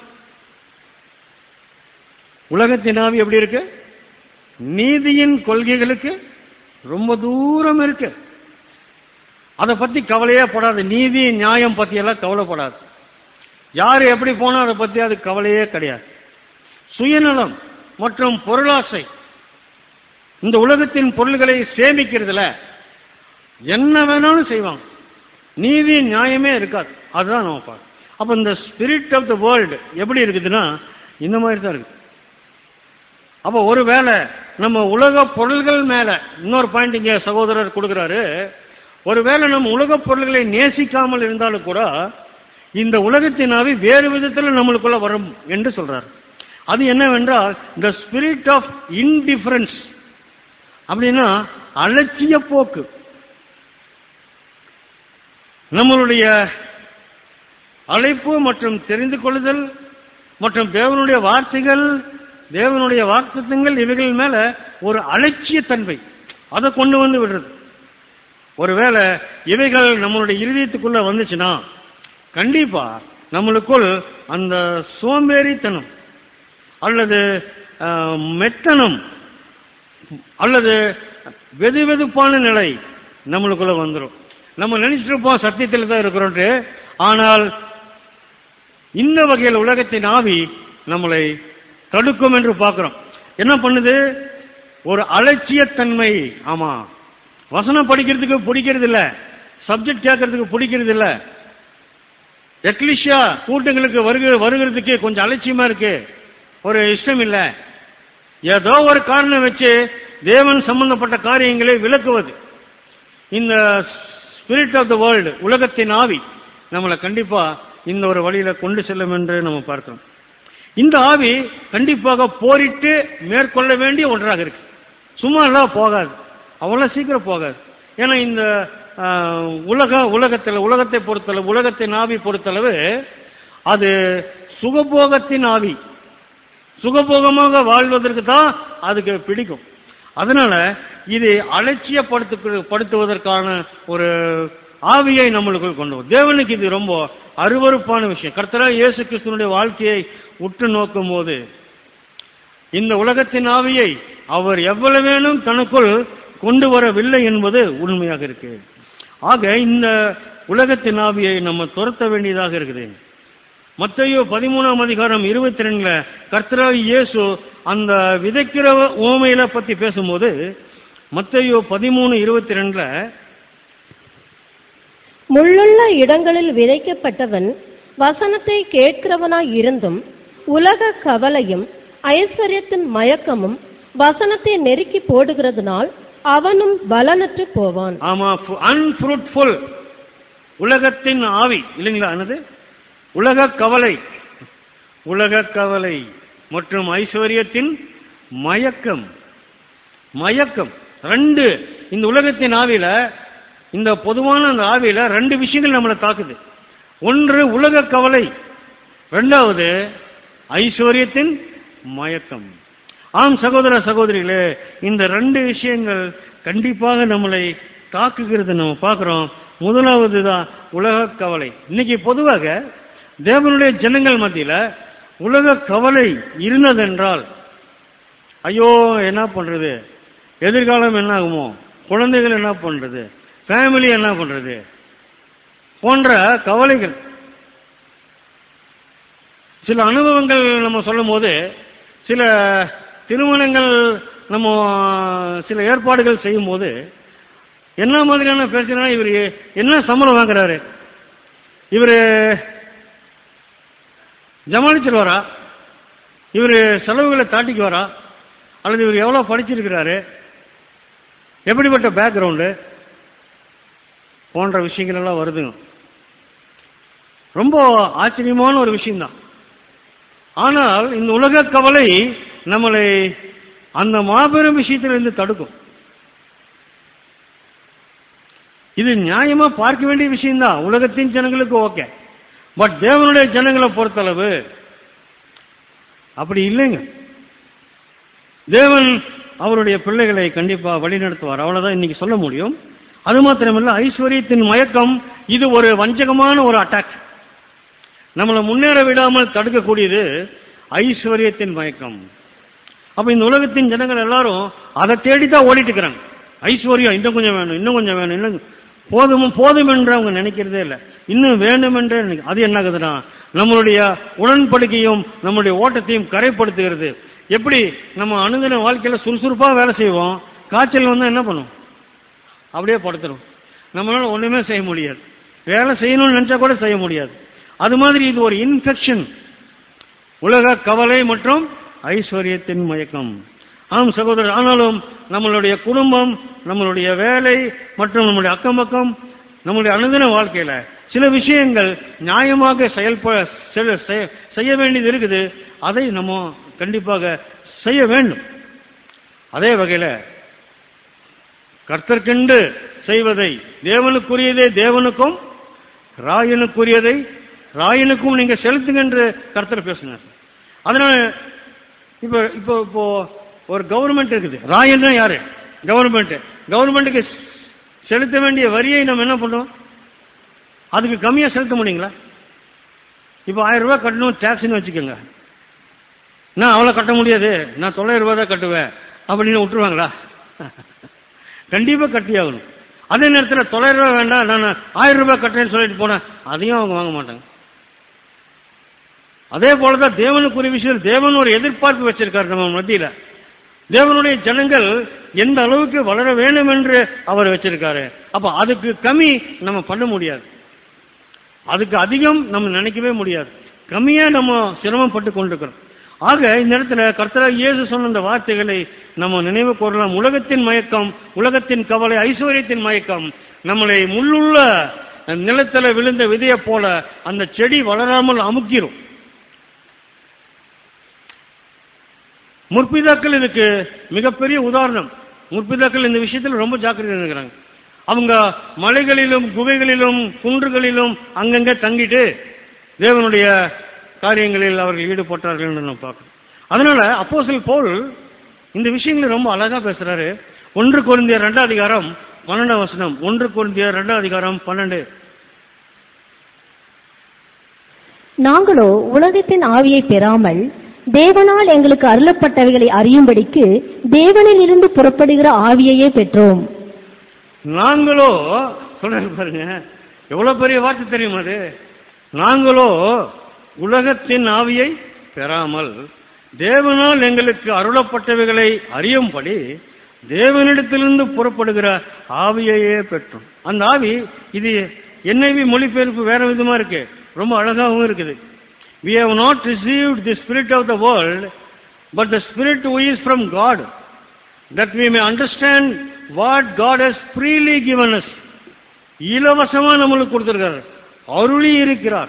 உலகத்தின் ஆவி எப்படி இருக்கு நீதியின் கொள்கைகளுக்கு ரொம்ப தூரம் இருக்கு அதை பத்தி கவலையே படாது நீதி நியாயம் பத்தி எல்லாம் கவலைப்படாது யார் எப்படி போனா அதை பத்தி அது கவலையே கிடையாது சுயநலம் மற்றும் பொருளாசை இந்த உலகத்தின் பொருள்களை சேமிக்கிறதுல என்ன வேணாலும் செய்வாங்க நீதி நியாயமே இருக்காது அதுதான் நம்ம பார்க்கணும் அப்ப இந்த ஸ்பிரிட் ஆஃப் த வேர்ல்டு எப்படி இருக்குதுன்னா இந்த மாதிரி தான் இருக்கு அப்ப ஒருவேளை நம்ம உலக பொருள்கள் மேல இன்னொரு பாயிண்ட் இங்க சகோதரர் கொடுக்கிறாரு ஒருவேளை நம்ம உலக பொருள்களை நேசிக்காமல் இருந்தாலும் கூட இந்த உலகத்தின் ஆவி வேறு விதத்தில் நம்மளுக்குள்ள வரும் என்று சொல்றார் அது என்னவென்றால் த ஸ்பிரிட் ஆஃப் இன்டிஃபரன்ஸ் அப்படின்னா அலட்சிய போக்கு நம்மளுடைய அழைப்பு மற்றும் தெரிந்து கொள்ளுதல் மற்றும் தேவனுடைய வார்த்தைகள் தேவனுடைய வாக்குத்தங்கள் இவைகள் மேல ஒரு அலட்சியத்தன்மை அதை கொண்டு வந்து விடுறது ஒருவேளை இவைகள் நம்மளுடைய இருதயத்துக்குள்ள வந்துச்சுன்னா கண்டிப்பா நம்மளுக்குள் அந்த சோம்பேறித்தனம் அல்லது ஆஹ், மெத்தனம் அல்லது வெது வெதுப்பான நிலை நம்மளுக்குள்ள வந்துடும் நம்ம நினைச்சிட்டு இருப்போம் சத்தியத்தில் தான் இருக்கிறோன்ட்டு ஆனால் இந்த வகையில் உலகத்தின் ஆவி நம்மளை தடுக்கும் என்று பார்க்கிறோம் என்ன பண்ணுது ஒரு அலட்சியத்தன்மை ஆமா வசனம் படிக்கிறதுக்கு பிடிக்கிறது இல்ல சப்ஜெக்ட் கேட்கறதுக்கு பிடிக்கிறது இல்ல எக்லிஷியா கூட்டங்களுக்கு வருக வருகிறதுக்கு கொஞ்சம் அலட்சியமா இருக்கு ஒரு இஷ்டம் இல்ல ஏதோ ஒரு காரணம் வச்சு தேவன் சம்பந்தப்பட்ட காரியங்களை விளக்குவது இந்த ஸ்பிரிட் ஆஃப் த வேர்ல்டு உலகத்தின் ஆவி நம்மளை கண்டிப்பா இந்த ஒரு வழியில கொண்டு செல்லும் என்று நம்ம பார்க்கிறோம் இந்த ஆவி கண்டிப்பாக போரிட்டு மேற்கொள்ள வேண்டிய ஒன்றாக இருக்கு சும்மா எல்லாம் போகாது அவ்வளோ சீக்கிரம் போகாது ஏன்னா இந்த ஆஹ், உலக உலகத்தில் உலகத்தை பொறுத்தளவு உலகத்தின் ஆவி பொறுத்தளவு அது சுகபோகத்தின் ஆவி சுகபோகமாக வாழ்வதற்கு தான் அதுக்கு பிடிக்கும் அதனால இது அலட்சியப்படுத்து படுத்துவதற்கான ஒரு ஆவியை நம்மளுக்குள் கொண்டு வரும் தேவனுக்கு இது ரொம்ப அருவருப்பான விஷயம் கர்த்தரா இயேசு கிறிஸ்துவனுடைய வாழ்க்கையை உற்று நோக்கும் போது இந்த உலகத்தின் ஆவியை அவர் எவ்வளவேனும் தனக்குள் கொண்டு வரவில்லை என்பது உண்மையாக இருக்கு ஆக இந்த உலகத்தின் ஆவியை நம்ம துரத்த வேண்டியதாக இருக்குது மத்தேயு பதிமூணாம் அதிகாரம் இருபத்தி ரெண்டுல கர்த்தராகி இயேசு அந்த விதைக்கிற ஓமையில பத்தி பேசும்போது மத்தேயு பதிமூணு இருபத்தி ரெண்டுல முள்ளுள்ள இடங்களில் விதைக்கப்பட்டவன் வசனத்தை கேட்கிறவனாய் இருந்தும் உலக கவலையும் ஐஸ்வர்யத்தின் மயக்கமும் வசனத்தை நெருக்கி போடுகிறதுனால் அவனும் பலனற்று போவான் ஆமா அன்ஃப்ரூட்ஃபுல் உலகத்தின் ஆவி இல்லைங்களா என்னது உலக கவலை உலக கவலை மற்றும் ஐஸ்வர்யத்தின் மயக்கம் மயக்கம் ரெண்டு இந்த உலகத்தின் ஆவியில இந்த பொதுவான அந்த ஆவியில ரெண்டு விஷயங்கள் நம்மளை தாக்குது ஒன்று உலக கவலை ரெண்டாவது ஐஸ்வர்யத்தின் மயக்கம் ஆம் சகோதர சகோதரிகளே இந்த ரெண்டு விஷயங்கள் கண்டிப்பாக நம்மளை தாக்குகிறது நம்ம பார்க்கிறோம் முதலாவது தான் உலக கவலை இன்னைக்கு பொதுவாக தேவனுடைய ஜனங்கள் மத்தியில உலக கவலை இருந்ததென்றால் ஐயோ என்ன பண்றது எதிர்காலம் என்ன ஆகுமோ குழந்தைகள் என்ன பண்றது ஃபேமிலி என்ன பண்றது போன்ற கவலைகள் சில அனுபவங்கள் நம்ம சொல்லும் போது சில திருமணங்கள் நம்ம சில ஏற்பாடுகள் செய்யும் போது என்ன மாதிரியான பேசுனா இவர் என்ன சம்பளம் வாங்குறாரு இவர் ஜமாளிச்சிருவாரா இவர் செலவுகளை தாட்டிக்குவாரா அல்லது இவர் எவ்வளோ படிச்சிருக்கிறாரு எப்படிப்பட்ட பேக்ரவுண்டு போன்ற விஷயங்கள் எல்லாம் வருதுங்க ரொம்ப ஆச்சரியமான ஒரு விஷயம்தான் ஆனால் இந்த உலக கவலை நம்மளை அந்த மாபெரும் விஷயத்திலிருந்து தடுக்கும் இது நியாயமா பார்க்க வேண்டிய விஷயம்தான் உலகத்தின் ஜனங்களுக்கு ஓகே பட் தேவனுடைய ஜனங்களை பொறுத்தளவு அப்படி இல்லைங்க தேவன் அவருடைய பிள்ளைகளை கண்டிப்பா வழிநடத்துவார் அவ்வளவுதான் இன்னைக்கு சொல்ல முடியும் அது மாத்திரமல்ல ஐஸ்வர்யத்தின் மயக்கம் இது ஒரு வஞ்சகமான ஒரு அட்டாக் நம்மளை முன்னேற விடாமல் தடுக்கக்கூடியது ஐஸ்வர்யத்தின் மயக்கம் அப்ப இந்த உலகத்தின் ஜனங்கள் எல்லாரும் அதை தேடித்தான் ஓடிட்டு இருக்கிறாங்க ஐஸ்வர்யம் இன்னும் கொஞ்சம் வேணும் இன்னும் கொஞ்சம் வேணும் இன்னும் போதும் போதும் என்று அவங்க நினைக்கிறதே இல்லை இன்னும் வேணும் என்று நினைக்க- அது என்ன ஆகுதுன்னா நம்மளுடைய உடன்படிக்கையும் நம்மளுடைய ஓட்டத்தையும் கரைப்படுத்துகிறது எப்படி நம்ம அனுதின வாழ்க்கையில சுறுசுறுப்பா வேலை செய்வோம் காய்ச்சல் வந்தா என்ன பண்ணும் அப்படியே படுத்துரும் நம்மளால ஒண்ணுமே செய்ய முடியாது வேலை செய்யணும்னு நினைச்சா கூட செய்ய முடியாது அது மாதிரி இது ஒரு இன்ஃபெக்ஷன் உலக கவலை மற்றும் ஐஸ்வர்யத்தின் மயக்கம் ஆம் சகோதரர் ஆனாலும் நம்மளுடைய குடும்பம் நம்மளுடைய வேலை மற்றும் நம்முடைய அக்கம் பக்கம் நம்முடைய அனுதின வாழ்க்கையில சில விஷயங்கள் நியாயமாக செயல்ப செல- செய- செய்ய வேண்டியது இருக்குது அதை நம்ம கண்டிப்பாக செய்ய வேண்டும் அதே வகையில கர்த்தர்கென்று செய்வதை தேவனுக்குரியதே தேவனுக்கும் ராயனுக்குரியதை ராயனுக்கும் நீங்க செலுத்துங்க என்று கர்த்தர் பேசினார் அதனால இப்போ இப்போ இப்போ ஒரு கவர்மெண்ட் இருக்குது ராயன் தான் யாரு கவர்மெண்ட் கவர்மெண்ட்டுக்கு செலுத்த வேண்டிய வரியை நம்ம என்ன பண்றோம் அதுக்கு கம்மியா செலுத்த முடியுங்களா இப்போ ஆயிரம் ரூபாய் கட்டணும் டேக்ஸ்னு வச்சுக்கோங்க நான் அவ்வளோ கட்ட முடியாது நான் தொள்ளாயிரம் ரூபாய் தான் கட்டுவேன் அப்படின்னு விட்டுருவாங்களா கண்டிப்பாக கட்டி ஆகணும் அதே நேரத்தில் தொள்ளாயிரம் ரூபாய் வேண்டாம் நான் ஆயிரம் ரூபாய் கட்டுறேன்னு சொல்லிட்டு போனேன் அதையும் அவங்க வாங்க மாட்டாங்க அதே போலதான் தேவனுக்குரிய விஷயம் தேவன் ஒரு எதிர்பார்ப்பு வச்சிருக்காரு நம்ம மத்தியில தேவனுடைய ஜனங்கள் எந்த அளவுக்கு வளர வேண்டும் என்று அவர் வச்சிருக்காரு அப்ப அதுக்கு கம்மி நம்ம பண்ண முடியாது அதுக்கு அதிகம் நம்ம நினைக்கவே முடியாது கம்மியா நம்ம சிரமப்பட்டு கொண்டிருக்கிறோம் ஆக இந்த இடத்துல கர்த்தராக இயேசு சொன்ன இந்த வார்த்தைகளை நம்ம நினைவு கூறலாம் உலகத்தின் மயக்கம் உலகத்தின் கவலை ஐஸ்வர்யத்தின் மயக்கம் நம்மளை முள்ளுள்ள நிலத்துல விழுந்த விதையை போல அந்த செடி வளராமல் அமுக்கிரும் முற்பிதாக்கள் இதுக்கு மிகப்பெரிய உதாரணம் முற்பிதாக்கள் இந்த விஷயத்தில் ரொம்ப ஜாக்கிரதை இருக்கிறாங்க அவங்க மலைகளிலும் குகைகளிலும் குன்றுகளிலும் அங்கங்க தங்கிட்டு தேவனுடைய காரியங்களில் அவர்கள் ஈடுபட்டார்கள் என்று நம்ம பார்க்கணும் அதனால அப்போஸ்தலன் பவுல் இந்த விஷயங்களை ரொம்ப அழகா பேசுறாரு ஒன்று குருந்தியர் ரெண்டாம் அதிகாரம் பன்னெண்டாம் வசனம் ஒன்று குருந்தியர் ரெண்டாம் அதிகாரம் பன்னெண்டு நாங்களோ உலகத்தின் ஆவியை பெறாமல் தேவனால் எங்களுக்கு அருளப்பட்டவைகளை அறியும்படிக்கு தேவனில் இருந்து புறப்படுகிற ஆவியையே பெற்றோம் நாங்களோ சொல்றாரு பாருங்க எவ்வளவு பெரிய வார்த்தை தெரியுமா அது நாங்களோ உலகத்தின் ஆவியை பெறாமல் தேவனால் எங்களுக்கு அருளப்பட்டவைகளை அறியும்படி தேவனிடத்திலிருந்து புறப்படுகிற ஆவியையே பெற்றோம் அந்த ஆவி இது NIV மொழிபெயர்ப்பு வேற விதமா இருக்கு ரொம்ப அழகாகவும் இருக்குது we have not received the spirit of the world but the spirit who is from god that we may understand what god has freely given us இலவசமா நம்மளுக்கு கொடுத்திருக்கிறார் அருளி இருக்கிறார்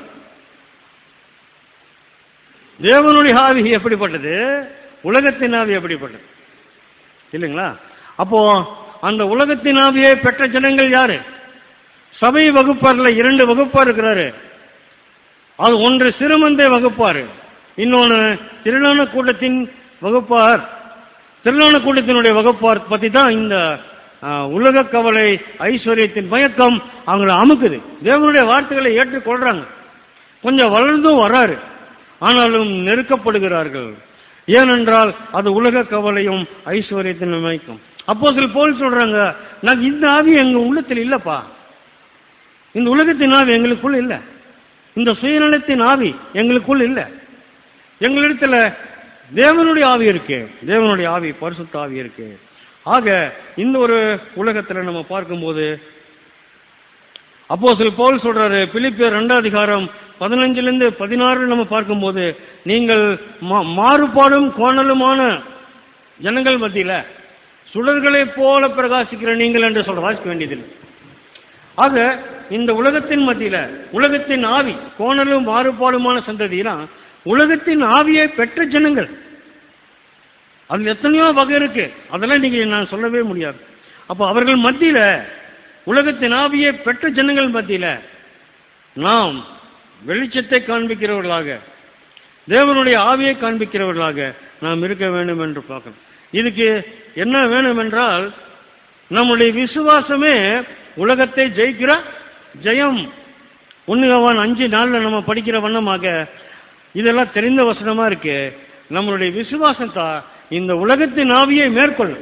தேவனுடைய ஆவி எப்படிப்பட்டது உலகத்தின் ஆவி எப்படிப்பட்டது இல்லைங்களா அப்போ அந்த உலகத்தின் ஆவியை பெற்ற ஜனங்கள் யாரு சபை வகுப்பார்ல இரண்டு வகுப்பார் இருக்கிறாரு அது ஒன்று சிறுமந்தை வகுப்பார் இன்னொன்னு திருநான கூட்டத்தின் வகுப்பார் திருநான கூட்டத்தினுடைய வகுப்பார் பத்தி தான் இந்த ஆ, உலக கவலை ஐஸ்வர்யத்தின் மயக்கம் அவங்கள அமுக்குது தேவனுடைய வார்த்தைகளை ஏற்றுக்கொள்றாங்க கொஞ்சம் வளர்ந்தும் வராரு ஆனாலும் நெருக்கப்படுகிறார்கள் ஏனென்றால் அது உலக கவலையும் ஐஸ்வர்யத்தின் மயக்கம் அப்போ சில போல் சொல்றாங்க நான் இந்த ஆவி எங்க உள்ளத்தில் இல்லப்பா இந்த உலகத்தின் ஆவி எங்களுக்குள்ள இல்ல இந்த சுயநலத்தின் ஆவி எங்களுக்குள் இல்ல எங்களிடத்துல தேவனுடைய ஆவி இருக்கு தேவனுடைய ஆவி பரிசுத்த ஆவி இருக்கு ஆக இந்த ஒரு உலகத்துல நம்ம பார்க்கும்போது அப்போ சில பவுல் சொல்றாரு பிலிப்பியர் ரெண்டாம் அதிகாரம் பதினஞ்சுல இருந்து பதினாறு நம்ம பார்க்கும்போது நீங்கள் மா- மாறுபாடும் கோணலுமான ஜனங்கள் மத்தியில சுடர்களைப் போல பிரகாசிக்கிற நீங்கள் என்று சொல்ற வாசிக்க வேண்டியதில்லை ஆக இந்த உலகத்தின் மத்தியில உலகத்தின் ஆவி கோணலும் மாறுபாடுமான சந்ததினா உலகத்தின் ஆவியை பெற்ற ஜனங்கள் அதுல எத்தனையோ வகை இருக்கு அதெல்லாம் நீங்க நான் சொல்லவே முடியாது அப்ப அவர்கள் மத்தியில உலகத்தின் ஆவியை பெற்ற ஜனங்கள் மத்தியில நாம் வெளிச்சத்தை காண்பிக்கிறவர்களாக தேவனுடைய ஆவியை காண்பிக்கிறவர்களாக நாம் இருக்க வேண்டும் என்று பார்க்கணும் இதுக்கு என்ன வேணும் என்றால் நம்முடைய விசுவாசமே உலகத்தை ஜெயிக்கிற ஜெயம் ஒண்ணுகவான் அஞ்சு நாள்ல நம்ம படிக்கிற வண்ணமாக இதெல்லாம் தெரிந்த வசனமா இருக்கு நம்மளுடைய விசுவாசம் தான் இந்த உலகத்தின் ஆவியை மேற்கொள்ளும்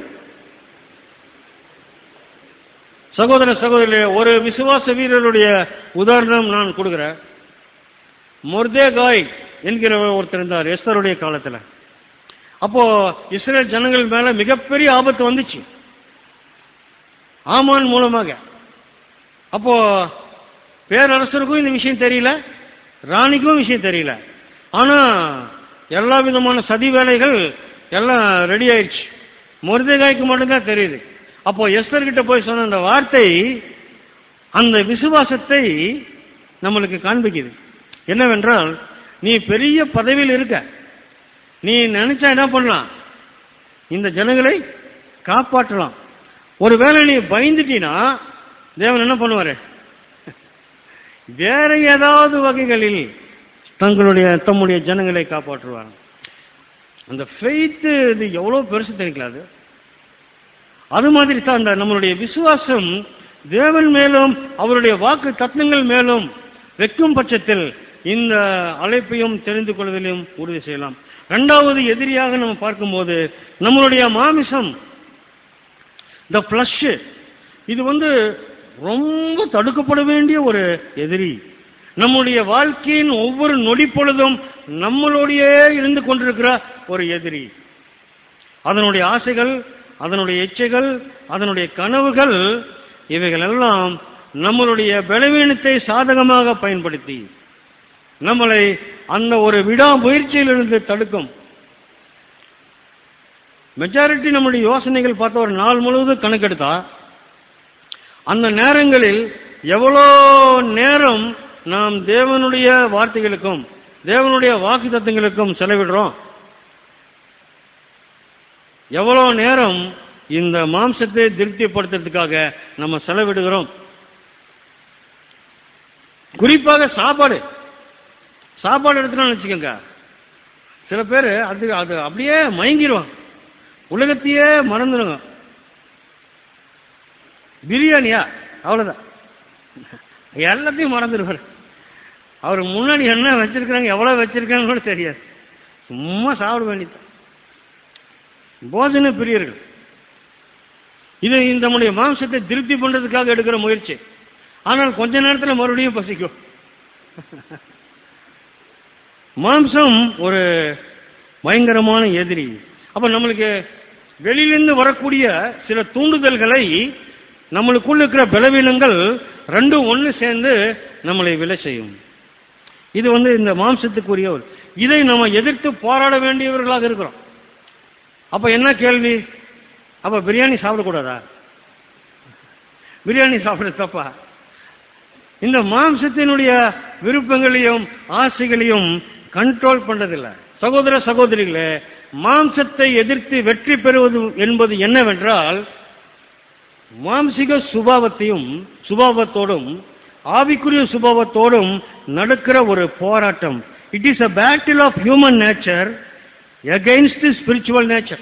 சகோதர சகோதரி ஒரு விசுவாச வீரருடைய உதாரணம் நான் கொடுக்கிறேன் மொர்தேகாய் என்கிற ஒருத்தர் இருந்தார் எஸ்தருடைய காலத்துல அப்போ இஸ்ரேல் ஜனங்கள் மேல மிகப்பெரிய ஆபத்து வந்துச்சு ஆமான் மூலமாக அப்போ பேரரசருக்கும் இந்த விஷயம் தெரியல ராணிக்கும் விஷயம் தெரியல ஆனா எல்லா விதமான சதி வேலைகள் எல்லாம் ரெடி ஆயிடுச்சு மொர்தேகாய்க்கு மட்டும்தான் தெரியுது அப்போ எஸ்தர் கிட்ட போய் சொன்ன அந்த வார்த்தை அந்த விசுவாசத்தை நம்மளுக்கு காண்பிக்குது என்னவென்றால் நீ பெரிய பதவியில் இருக்க நீ நினைச்சா என்ன பண்ணலாம் இந்த ஜனங்களை காப்பாற்றலாம் ஒருவேளை நீ பயந்துட்டீனா தேவன் என்ன பண்ணுவாரு வேற ஏதாவது வகைகளில் தங்களுடைய தம்முடைய ஜனங்களை காப்பாற்றுவாங்க அந்த ஃபெய்த்து இது எவ்வளவு பெருசு தெரியுங்களா அது அது மாதிரி தான் அந்த நம்மளுடைய விசுவாசம் தேவன் மேலும் அவருடைய வாக்கு தத்துவங்கள் மேலும் வைக்கும் பட்சத்தில் இந்த அழைப்பையும் தெரிந்து கொள்வதிலும் உறுதி செய்யலாம் இரண்டாவது எதிரியாக நம்ம பார்க்கும்போது நம்மளுடைய மாமிசம் த ஃப்ளஷ் இது வந்து ரொம்ப தடுக்கப்பட வேண்டிய ஒரு எதிரி நம்முடைய வாழ்க்கையின் ஒவ்வொரு நொடி பொழுதும் நம்மளோடையே இருந்து கொண்டிருக்கிற ஒரு எதிரி அதனுடைய ஆசைகள் அதனுடைய இச்சைகள் அதனுடைய கனவுகள் இவைகள் எல்லாம் நம்மளுடைய பலவீனத்தை சாதகமாக பயன்படுத்தி நம்மளை அந்த ஒரு விடாமுயற்சியிலிருந்து தடுக்கும் மெஜாரிட்டி நம்முடைய யோசனைகள் பார்த்த ஒரு நாள் முழுவதும் கணக்கெடுத்தா அந்த நேரங்களில் எவ்வளோ நேரம் நாம் தேவனுடைய வார்த்தைகளுக்கும் தேவனுடைய வாக்கு தத்துவங்களுக்கும் செலவிடுறோம் எவ்வளோ நேரம் இந்த மாம்சத்தை திருப்திப்படுத்துறதுக்காக நம்ம செலவிடுகிறோம் குறிப்பாக சாப்பாடு சாப்பாடு எடுத்துனா வச்சுக்கோங்க சில பேர் அது அது அப்படியே மயங்கிடுவாங்க உலகத்தையே மறந்துடுங்க பிரியாணியா அவ்வளோதான் எல்லாத்தையும் மறந்துடுவார் அவர் முன்னாடி என்ன வச்சிருக்காங்க எவ்வளோ வச்சிருக்காங்க கூட தெரியாது சும்மா சாப்பிட வேண்டியது போஜன பிரியர்கள் இது இந்த நம்முடைய மாம்சத்தை திருப்தி பண்றதுக்காக எடுக்கிற முயற்சி ஆனால் கொஞ்ச நேரத்தில் மறுபடியும் பசிக்கும் மாம்சம் ஒரு பயங்கரமான எதிரி அப்ப நம்மளுக்கு வெளியிலிருந்து வரக்கூடிய சில தூண்டுதல்களை நம்மளுக்குள்ள இருக்கிற பலவீனங்கள் ரெண்டும் ஒன்று சேர்ந்து நம்மளை விலை செய்யும் இது வந்து இந்த மாம்சத்துக்குரிய ஒரு இதை நம்ம எதிர்த்து போராட வேண்டியவர்களாக இருக்கிறோம் அப்ப என்ன கேள்வி அப்ப பிரியாணி சாப்பிடக்கூடாதா பிரியாணி சாப்பிட தப்பா இந்த மாம்சத்தினுடைய விருப்பங்களையும் ஆசைகளையும் கண்ட்ரோல் பண்றதில்ல சகோதர சகோதரிகளே மாம்சத்தை எதிர்த்து வெற்றி பெறுவது என்பது என்னவென்றால் மாம்சிக சுபாவத்தையும் சுபாவத்தோடும் ஆவிக்குரிய சுபாவத்தோடும் நடக்கிற ஒரு போராட்டம் it is a battle of human nature against spiritual nature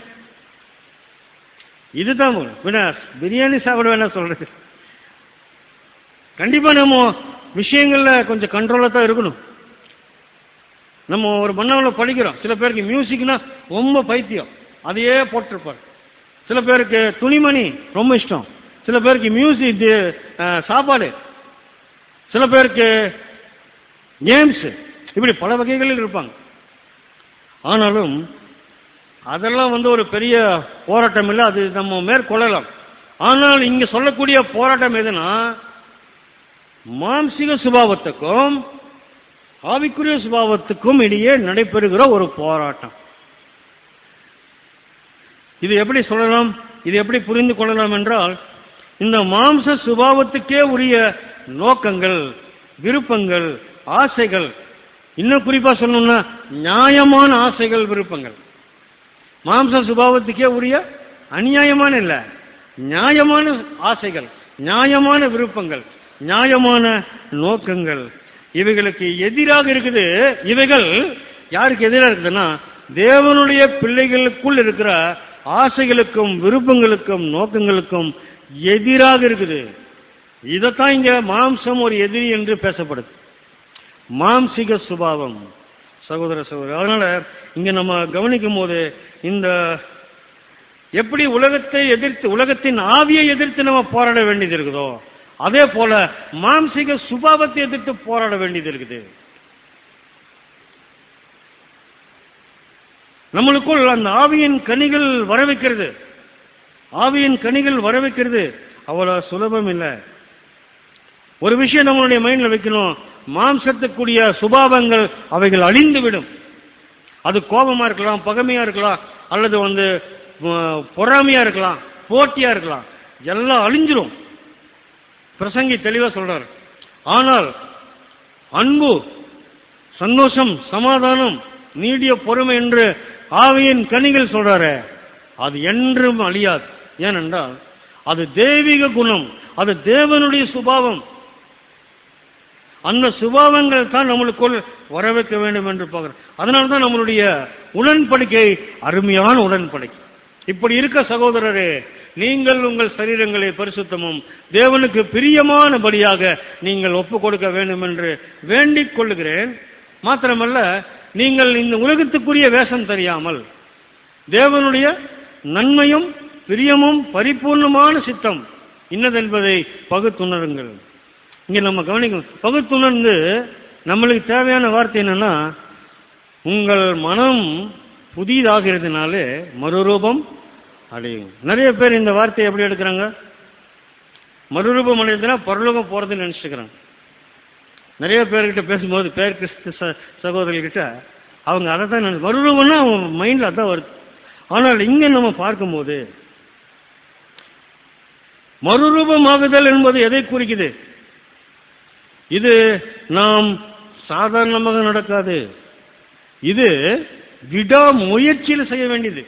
இதுதான் வேணா பிரியாணி சாப்பிட வேணா சொல்றது கண்டிப்பா நம்ம விஷயங்கள்ல கொஞ்சம் கண்ட்ரோலா தான் இருக்கணும் நம்ம ஒரு மன்னவில் படிக்கிறோம் சில பேருக்கு மியூசிக்னா ரொம்ப பைத்தியம் அதையே போட்டிருப்பார் சில பேருக்கு துணிமணி ரொம்ப இஷ்டம் சில பேருக்கு மியூசிக் இது, அஹ், சாப்பாடு சில பேருக்கு கேம்ஸ் இப்படி பல வகைகளில் இருப்பாங்க ஆனாலும் அதெல்லாம் வந்து ஒரு பெரிய போராட்டம் இல்லை அது நம்ம மேற்கொள்ளலாம் ஆனால் இங்க சொல்லக்கூடிய போராட்டம் எதுனா மாம்சிக சுபாவத்துக்கும் ஆவிக்குரிய சுபாவத்துக்கும் இடையே நடைபெறுகிற ஒரு போராட்டம் இது எப்படி சொல்லலாம் இது எப்படி புரிந்து கொள்ளலாம் என்றால் இந்த மாம்ச சுபாவத்துக்கே உரிய நோக்கங்கள் விருப்பங்கள் ஆசைகள் இன்னும் குறிப்பா சொல்லணும்னா நியாயமான ஆசைகள் விருப்பங்கள் மாம்ச சுபாவத்துக்கே உரிய அநியாயமான இல்ல நியாயமான ஆசைகள் நியாயமான விருப்பங்கள் நியாயமான நோக்கங்கள் இவைகளுக்கு எதிராக இருக்குது இவைகள் யாருக்கு எதிராக இருக்குதுன்னா தேவனுடைய பிள்ளைகளுக்குள் இருக்கிற ஆசைகளுக்கும் விருப்பங்களுக்கும் நோக்கங்களுக்கும் எதிராக இருக்குது இதைத்தான் இங்க மாம்சம் ஒரு எதிரி என்று பேசப்படுது மாம்சிக சுபாவம் சகோதர சகோதரி அதனால இங்க நம்ம கவனிக்கும் போது இந்த எப்படி உலகத்தை எதிர்த்து உலகத்தின் ஆவியை எதிர்த்து நம்ம போராட வேண்டியது இருக்குதோ அதே போல மாம்சிக சுபாவத்தை எதிர்த்து போராட வேண்டியது இருக்குது நம்மளுக்குள் அந்த ஆவியின் கனிகள் வர வைக்கிறது ஆவியின் கனிகள் வர வைக்கிறது அவ்வளவு சுலபம் இல்லை ஒரு விஷயம் நம்மளுடைய மைண்ட்ல வைக்கணும் மாம்சத்துக்குரிய சுபாவங்கள் அவைகள் அழிந்து விடும் அது கோபமா இருக்கலாம் பகமையா இருக்கலாம் அல்லது வந்து அஹ், பொறாமையா இருக்கலாம் போட்டியா இருக்கலாம் எல்லாம் அழிஞ்சிரும் பிரசங்கி தெளிவா சொல்றார் ஆனால் அன்பு சந்தோஷம் சமாதானம் நீடிய பொறுமை என்று ஆவியின் கனிகள் சொல்றாரு அது என்றும் அழியாது ஏனென்றால் அது தெய்வீக குணம் அது தேவனுடைய சுபாவம் அந்த சுபாவங்கள் தான் நம்மளுக்குள் வர வைக்க வேண்டும் என்று பார்க்கிறோம் அதனால தான் நம்மளுடைய உடன்படிக்கை அருமையான உடன்படிக்கை இப்படி இருக்க சகோதரரே நீங்கள் உங்கள் சரீரங்களை பரிசுத்தமும் தேவனுக்கு பிரியமானபடியாக நீங்கள் ஒப்புக் கொடுக்க வேண்டும் என்று வேண்டிக் கொள்ளுகிறேன் மாத்திரமல்ல நீங்கள் இந்த உலகத்துக்குரிய வேஷம் தெரியாமல் தேவனுடைய நன்மையும் பிரியமும் பரிபூர்ணமான சித்தம் இன்னதென்பதை பகுத்துணருங்கள் இங்க நம்ம கவனிக்கணும் பகுத்துணர்ந்து நம்மளுக்கு தேவையான வார்த்தை என்னன்னா உங்கள் மனம் புதிதாகிறதுனாலே மறுரூபம் அடையும் நிறைய பேர் இந்த வார்த்தையை எப்படி எடுக்கிறாங்க மறுரூபம் அடையுதுன்னா பரலோகம் போறதுன்னு நினைச்சுக்கிறாங்க நிறைய பேர்கிட்ட பேசும்போது பேர் கிறிஸ்து ச- சகோதரிகிட்ட அவங்க அதை தான் நினை மறுரூபம்னா அவங்க மைண்ட்ல அதான் வருது ஆனால் இங்க நம்ம பார்க்கும்போது மறுரூபமாகுதல் என்பது எதை குறிக்குது இது நாம் சாதாரணமாக நடக்காது இது விடா முயற்சியில் செய்ய வேண்டியது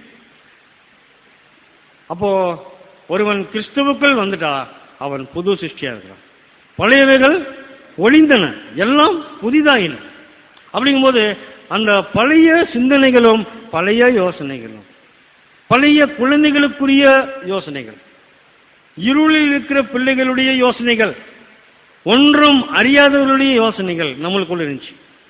அப்போ ஒருவன் கிறிஸ்துவுக்குள் வந்துட்டா அவன் புது சிருஷ்டியா இருக்கிறான் பழையவைகள் ஒளிந்தன எல்லாம் புதிதாயின அப்படிங்கும்போது அந்த பழைய சிந்தனைகளும் பழைய யோசனைகளும் பழைய குழந்தைகளுக்குரிய யோசனைகள் இருளில் இருக்கிற பிள்ளைகளுடைய யோசனைகள் ஒன்றும் அறியாதவர்களுடைய யோசனைகள் நம்மளுக்குள்ள இருந்துச்சு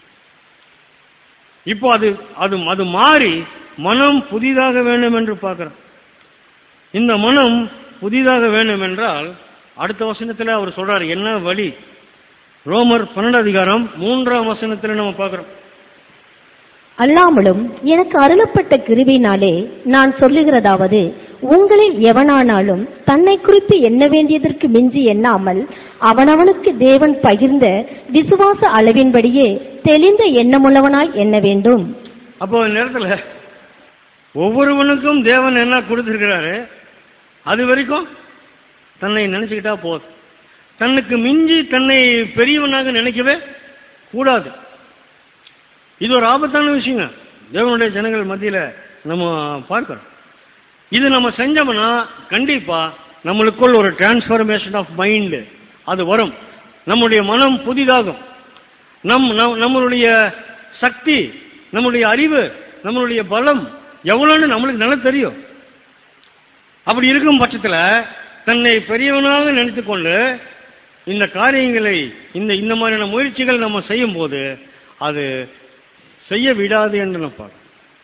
இப்போ அது அது அது மாறி மனம் புதிதாக வேண்டும் என்று பார்க்கிறோம் இந்த மனம் புதிதாக வேண்டும் என்றால் அடுத்த வசனத்தில் அவர் சொல்றார் என்ன வழி ரோமர் பன்னெண்டு அதிகாரம் மூன்றாம் வசனத்தில் நம்ம பார்க்கிறோம் அல்லாமலும் எனக்கு அருளப்பட்ட கிருபையினாலே நான் சொல்லுகிறதாவது உங்களில் எவனானாலும் தன்னை குறித்து எண்ண வேண்டியதற்கு மிஞ்சி எண்ணாமல் அவனவனுக்கு தேவன் பகிர்ந்த விசுவாச அளவின்படியே தெளிந்த எண்ணமுள்ளவனாய் எண்ண வேண்டும் அப்போ இந்த நேரத்தில் ஒவ்வொருவனுக்கும் தேவன் என்ன கொடுத்துருக்கிறாரு அது வரைக்கும் தன்னை நினைச்சுக்கிட்டா போதும் தன்னுக்கு மிஞ்சி தன்னை பெரியவனாக நினைக்கவே கூடாது இது ஒரு ஆபத்தான விஷயங்க தேவனுடைய ஜனங்கள் மத்தியில் நம்ம பார்க்கிறோம் இது நம்ம செஞ்சோம்னா கண்டிப்பா நம்மளுக்குள் ஒரு டிரான்ஸ்ஃபர்மேஷன் ஆஃப் மைண்ட் அது வரும் நம்முடைய மனம் புதிதாகும் நம் நம்- நம்மளுடைய சக்தி நம்மளுடைய அறிவு நம்மளுடைய பலம் எவ்வளோன்னு நம்மளுக்கு நல்லா தெரியும் அப்படி இருக்கும் பட்சத்தில் தன்னை பெரியவனாக நினைத்துக்கொண்டு இந்த காரியங்களை இந்த இந்த மாதிரியான முயற்சிகள் நம்ம செய்யும் போது அது செய்ய விடாது என்று நான் பார்க்கிறேன்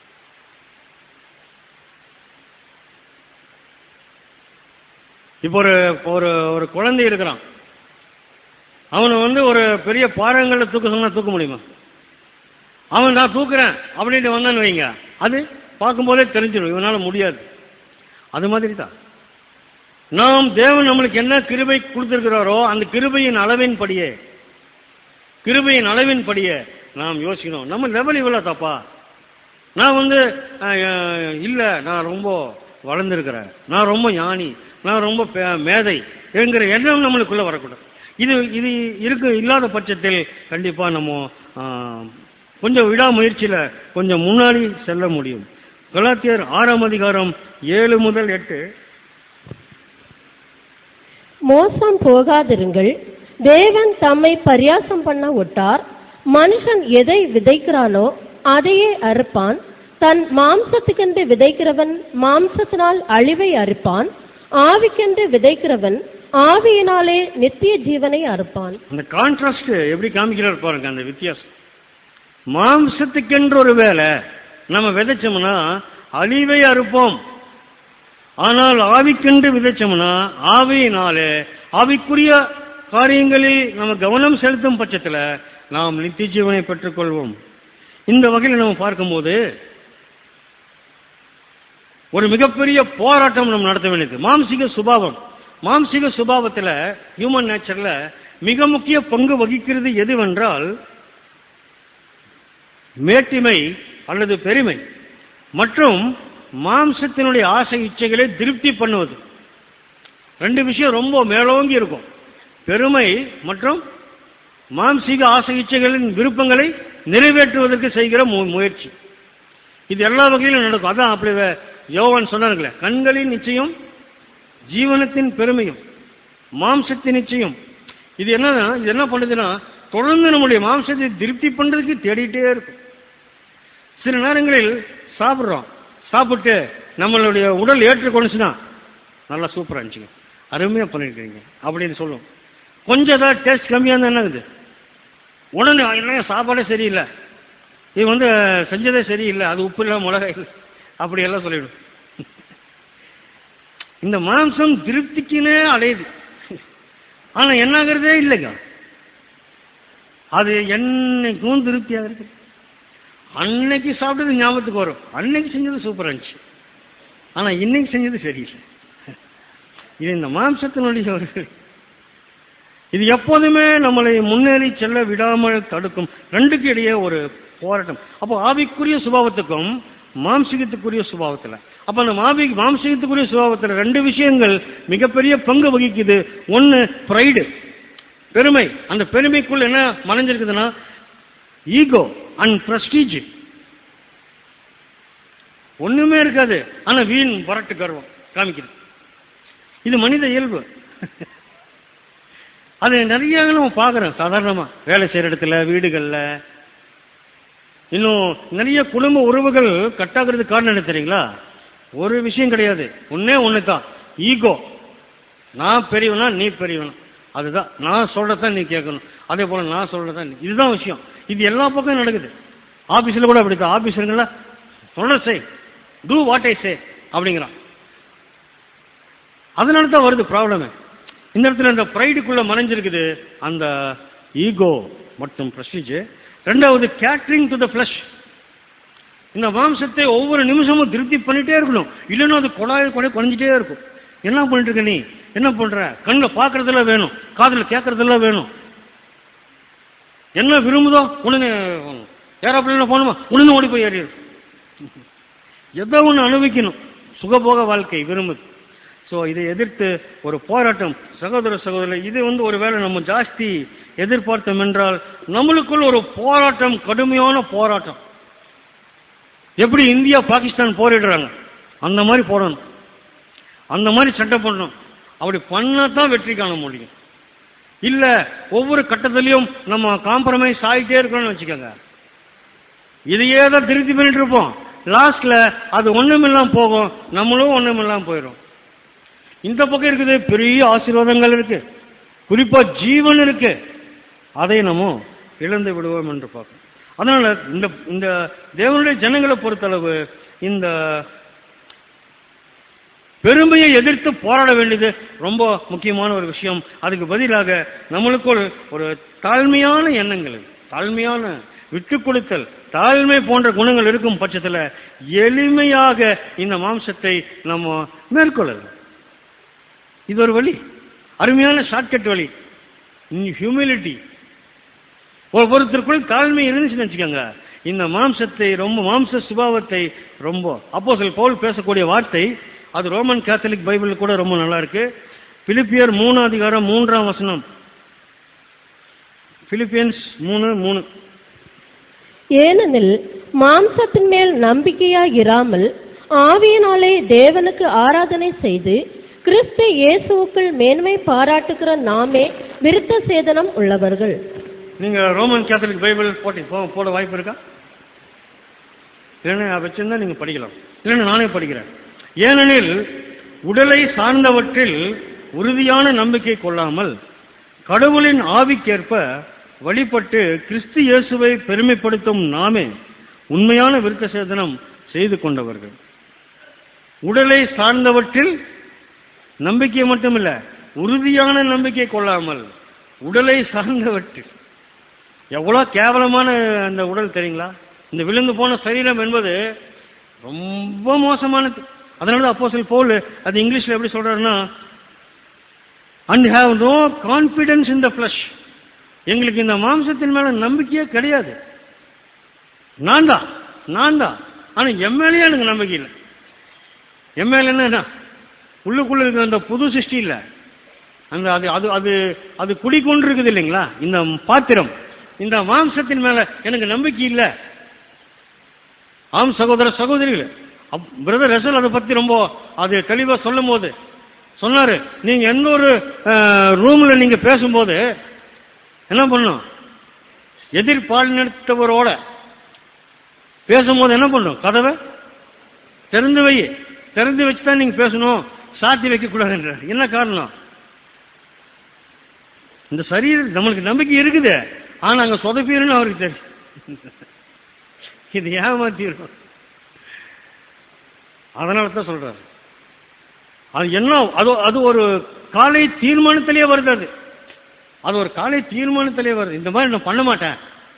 இப்போ ஒரு ஒரு ஒரு குழந்தை இருக்கிறான் அவனை வந்து ஒரு பெரிய பாறங்களை தூக்க சொன்னா தூக்க முடியுமா அவன் நான் தூக்குறேன் அப்படின்ட்டு வந்தான்னு வைங்க அது பார்க்கும்போதே தெரிஞ்சிடும் இவனால முடியாது அது மாதிரி தான் நாம் தேவன் நம்மளுக்கு என்ன கிருபை கொடுத்திருக்கிறாரோ அந்த கிருபையின் அளவின் படியே கிருபையின் அளவின் படியே நாம் யோசிக்கணும் நம்ம லெவல் இவ்வளோ தப்பா நான் வந்து அஹ், இல்ல நான் ரொம்ப வளர்ந்துருக்கிறேன் நான் ரொம்ப ஞானி நான் ரொம்ப பே- மேதை என்கிற எண்ணம் நம்மளுக்குள்ள வரக்கூடாது இது இது இருக்கு இல்லாத பட்சத்தில் கண்டிப்பா நம்ம ஆஹ், கொஞ்சம் விடாமுயற்சியில கொஞ்சம் முன்னாடி செல்ல முடியும் கலாத்தியர் ஆறாம் அதிகாரம் ஏழு முதல் எட்டு மோசம் போகாதிருங்கள் தேவன் தம்மை பரியாசம் பண்ண விட்டார் மனுஷன் எதை விதைக்கிறானோ அதையே அறுப்பான் தன் மாம்சத்துக்கென்று விதைக்கிறவன் மாம்சத்தினால் அழிவை அறுப்பான் ஆவிக்கென்று விதைக்கிறவன் ஆவியினாலே நித்திய ஜீவனை அறுப்பான் அந்த கான்ட்ராஸ்ட் எப்படி காமிக்கிறார் பாருங்க அந்த வித்தியாசம் மாம்சத்துக்கென்று ஒரு வேலை நம்ம விதைச்சோம்னா அழிவை அறுப்போம் ஆனால் ஆவிக்கென்று விதைச்சோம்னா ஆவியினாலே ஆவிக்குரிய காரியங்களில் நம்ம கவனம் செலுத்தும் பட்சத்தில் நாம் நித்திய ஜீவனை பெற்றுக்கொள்வோம் இந்த வகையில் நம்ம பார்க்கும்போது ஒரு மிகப்பெரிய போராட்டம் நம்ம நடத்த வேண்டியது மாம்சீக சுபாவம் மாம்சீக சுபாவத்தில் ஹியூமன் நேச்சர்ல மிக முக்கிய பங்கு வகிக்கிறது எதுவென்றால் மேட்டிமை அல்லது பெருமை மற்றும் மாம்சத்தினுடைய ஆசை இச்சைகளை திருப்தி பண்ணுவது ரெண்டு விஷயம் ரொம்ப மேலோங்கி இருக்கும் பெருமை மற்றும் மாம்சீக ஆசை இச்சைகளின் விருப்பங்களை நிறைவேற்றுவதற்கு செய்கிற மு- முயற்சி இது எல்லா வகையிலும் நடக்கும் அதான் அப்படி வே- யோவான் சொன்னார்களே கண்களின் நிச்சயம் ஜீவனத்தின் பெருமையும் மாம்சத்தின் நிச்சயம் இது என்னன்னா இது என்ன பண்ணுதுன்னா தொடர்ந்து நம்முடைய மாம்சத்தை திருப்தி பண்றதுக்கு தேடிட்டே இருக்கும் சில நேரங்களில் சாப்பிட்றோம் சாப்பிட்டு நம்மளுடைய உடல் ஏற்றுக்கொண்டுச்சுன்னா நல்லா சூப்பராக இருந்துச்சுங்க அருமையாக பண்ணியிருக்கீங்க அப்படின்னு சொல்லும் கொஞ்சம் ஏதாவது டேஸ்ட் கம்மியாக இருந்தால் என்னங்குது உடனே இல்லைங்க சாப்பாடே சரியில்லை இது வந்து செஞ்சதே சரியில்லை அது உப்பு இல்லை மிளகாய் இல்லை அப்படியெல்லாம் சொல்லிவிடும் இந்த மாம்சம் திருப்திக்குன்னே அலையுது ஆனா என்ன ஆகுறதே இல்லைங்க அது என்னைக்கும் திருப்தியாக இருக்கு அன்னைக்கு சாப்பிட்டது ஞாபகத்துக்கு வரும் அன்னைக்கு செஞ்சது சூப்பராக இருந்துச்சு ஆனா இன்னைக்கு செஞ்சது சரியில்லை இது இந்த மாம்சத்தினுடைய ஒரு இது எப்போதுமே நம்மளை முன்னேறி செல்ல விடாமல் தடுக்கும் ரெண்டுக்கு இடையே ஒரு போராட்டம் அப்போ ஆவிக்குரிய சுபாவத்துக்கும் மாம்சிகத்துக்குரிய சுபாவத்தில் அப்போ அந்த மாவி மாம்சிகத்துக்குரிய சுபாவத்தில் ரெண்டு விஷயங்கள் மிகப்பெரிய பங்கு வகிக்குது ஒன்று ப்ரைடு பெருமை அந்த பெருமைக்குள்ள என்ன மறைஞ்சிருக்குதுன்னா ஈகோ அண்ட் பிரஸ்டீஜ் ஒண்ணுமே இருக்காது ஆனா வீண் புரட்டு கர்வம் காமிக்குது இது மனித இயல்பு அது நிறைய நம்ம பார்க்குறோம் சாதாரணமா வேலை செய்யற இடத்துல வீடுகள்ல இன்னும் நிறைய குடும்ப உறவுகள் கட்டாகிறது காரணம் என்ன தெரியுங்களா ஒரு விஷயம் கிடையாது ஒன்னே ஒன்று தான் ஈகோ நான் பெரியவனா நீ பெரியவனா அதுதான் நான் சொல்றதான் நீ கேட்கணும் அதே போல நான் சொல்றதான் நீ இதுதான் விஷயம் இது எல்லா பக்கம் நடக்குது ஆபீஸ்ல கூட அப்படித்தான் ஆபீஸருங்கள சொல்ற செய் டூ வாட் ஐ சே அப்படிங்கிறான் அதனால தான் வருது ப்ராப்ளமே இந்த இடத்துல இந்த ப்ரைடுக்குள்ள மறைஞ்சிருக்குது அந்த ஈகோ மற்றும் ப்ரெஸ்டீஜ் ரெண்டாவது கேட்ரிங் டு த ஃப்ளஷ் இந்த மாம்சத்தை ஒவ்வொரு நிமிஷமும் திருப்தி பண்ணிட்டே இருக்கணும் இல்லைன்னா அது கொடாய் கொடை குறைஞ்சிட்டே இருக்கும் என்ன பண்ணிட்டு இருக்க நீ என்ன பண்ற கண்ணில் பார்க்கறதெல்லாம் வேணும் காதில் கேட்கறதெல்லாம் வேணும் என்ன விரும்புதோ உடனே ஏரோப்ளேன்ல போகணுமா உடனே ஓடி போய் ஏறிடு எதோ ஒன்று அனுபவிக்கணும் சுகபோக வாழ்க்கை விரும்புது ஸோ இதை எதிர்த்து ஒரு போராட்டம் சகோதர சகோதரர் இது வந்து ஒருவேளை நம்ம ஜாஸ்தி எதிர்பார்த்தோம் என்றால் நம்மளுக்குள் ஒரு போராட்டம் கடுமையான போராட்டம் எப்படி இந்தியா பாகிஸ்தான் போரிடுறாங்க அந்த மாதிரி போடணும் அந்த மாதிரி சட்டம் பண்ணணும் அப்படி பண்ணாதான் வெற்றி காண முடியும் இல்ல ஒவ்வொரு கட்டத்திலையும் நம்ம காம்ப்ரமைஸ் ஆகிட்டே இருக்கணும்னு வச்சுக்கோங்க இதையே தான் திருத்தி பண்ணிட்டு இருப்போம் லாஸ்ட்ல அது ஒண்ணுமில்லாம போகும் நம்மளும் ஒண்ணுமில்லாம போயிடும் இந்த பக்கம் இருக்குது பெரிய ஆசீர்வாதங்கள் இருக்கு குறிப்பா ஜீவன் இருக்கு அதை நம்ம இழந்து விடுவோம் என்று பார்க்கணும் அதனால இந்த இந்த தேவனுடைய ஜனங்களை பொறுத்தளவு இந்த பெருமையை எதிர்த்து போராட வேண்டியது ரொம்ப முக்கியமான ஒரு விஷயம் அதுக்கு பதிலாக நம்மளுக்கு ஒரு ஒரு தாழ்மையான எண்ணங்கள் தாழ்மையான விட்டு கொடுத்தல் தாழ்மை போன்ற குணங்கள் இருக்கும் பட்சத்தில் எளிமையாக இந்த மாம்சத்தை நம்ம மேற்கொள்ளலாம் இது ஒரு வழி அருமையான ஷார்ட்கட் வழி ஹியூமிலிட்டி ஒவ்வொருத்தருக்குள் தாழ்மை இருந்துச்சுன்னு வச்சுக்கோங்க இந்த மாம்சத்தை ரொம்ப மாம்ச சுபாவத்தை ரொம்ப அப்போ சில பவுல் பேசக்கூடிய வார்த்தை அது ரோமன் கேத்தலிக் பைபிள் கூட ரொம்ப நல்லா இருக்கு பிலிப்பியர் மூணு அதிகாரம் மூன்றாம் வசனம் பிலிப்பியன்ஸ் மூணு மூணு ஏனெனில் மாம்சத்தின் மேல் நம்பிக்கையாய் இராமல் ஆவியினாலே தேவனுக்கு ஆராதனை செய்து கிறிஸ்து இயேசுவுக்குள் மேன்மை பாராட்டுகிற நாமே விருத்த சேதனம் உள்ளவர்கள் நீங்க ரோமன் கேத்தலிக் பைபிள் போட்டி போ- போட வாய்ப்பு இருக்கா இல்லைன்னா வச்சிருந்தா நீங்க படிக்கலாம் இல்லைன்னா நானே படிக்கிறேன் ஏனெனில் உடலை சார்ந்தவற்றில் உறுதியான நம்பிக்கை கொள்ளாமல் கடவுளின் ஆவிக்கேற்ப வழிபட்டு கிறிஸ்து இயேசுவை பெருமைப்படுத்தும் நாமே உண்மையான விருத்த சேதனம் செய்து கொண்டவர்கள் உடலை சார்ந்தவற்றில் நம்பிக்கை மட்டுமில்ல உறுதியான நம்பிக்கை கொள்ளாமல் உடலை சார்ந்தவற்றில் எவ்வளவு கேவலமான அந்த உடல் தெரியுங்களா இந்த விழுந்து போன சரீரம் என்பது ரொம்ப மோசமானது அதனால அப்போஸ்தலன் பவுல் அது இங்கிலீஷ்ல எப்படி சொல்றாருன்னா and have no confidence in the flesh எங்களுக்கு இந்த மாம்சத்தின் மேல நம்பிக்கையே கிடையாது நான் தான் நான் தான் ஆனா என் மேலேயே எனக்கு நம்பிக்கை இல்லை என் மேல என்ன உள்ளுக்குள்ள இருக்கிற அந்த புது சிருஷ்டி இல்ல அந்த அது அது அது அது குடிக்கொண்டு இருக்குது இல்லைங்களா இந்த பாத்திரம் இந்த மாம்சத்தின் மேல எனக்கு நம்பிக்கை இல்லை ஆம் சகோதர சகோதரிகள் பிரதர் ரசல் அதை பத்தி ரொம்ப அது தெளிவா சொல்லும் போது சொன்னாரு நீங்க எந்த ஒரு ரூம்ல நீங்க பேசும்போது என்ன பண்ணும் எதிர் பாலினத்தவரோட பேசும்போது என்ன பண்ணும் கதவை திறந்து வை திறந்து வச்சு தான் நீங்க பேசணும் சாத்தி வைக்க கூடாதுன்றார் என்ன காரணம் இந்த சரீரம் நம்மளுக்கு நம்பிக்கை இருக்குது ஆனா அங்க சொதப்பீருன்னு அவருக்கு தெரியும் இது ஏமாத்திரும் அதனால தான் சொல்றாரு அது என்ன அது அது ஒரு காலை தீர்மானத்திலே வருது அது அது ஒரு காலை தீர்மானத்திலே வருது இந்த மாதிரி நான் பண்ண மாட்டேன்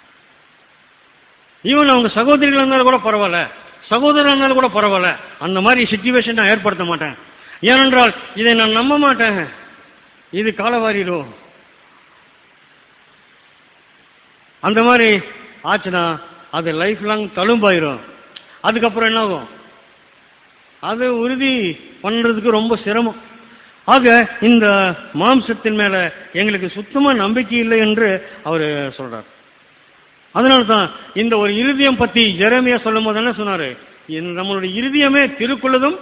ஈவன் அவங்க சகோதரிகள் இருந்தாலும் கூட பரவாயில்ல சகோதரர் இருந்தாலும் கூட பரவாயில்ல அந்த மாதிரி சுச்சுவேஷன் நான் ஏற்படுத்த மாட்டேன் ஏனென்றால் இதை நான் நம்ப மாட்டேன் இது காலவாரிடும் அந்த மாதிரி ஆச்சுன்னா அது லைஃப் லாங் தழும்பாயிரும் அதுக்கப்புறம் என்ன ஆகும் அது உறுதி பண்றதுக்கு ரொம்ப சிரமம் ஆக இந்த மாம்சத்தின் மேல எங்களுக்கு சுத்தமா நம்பிக்கை இல்லை என்று அவர் சொல்றார் அதனால தான் இந்த ஒரு இருதயம் பத்தி ஜெரமியா சொல்லும் போது என்ன சொன்னாரு இந்த நம்மளுடைய இருதயமே திருக்குள்ளதும்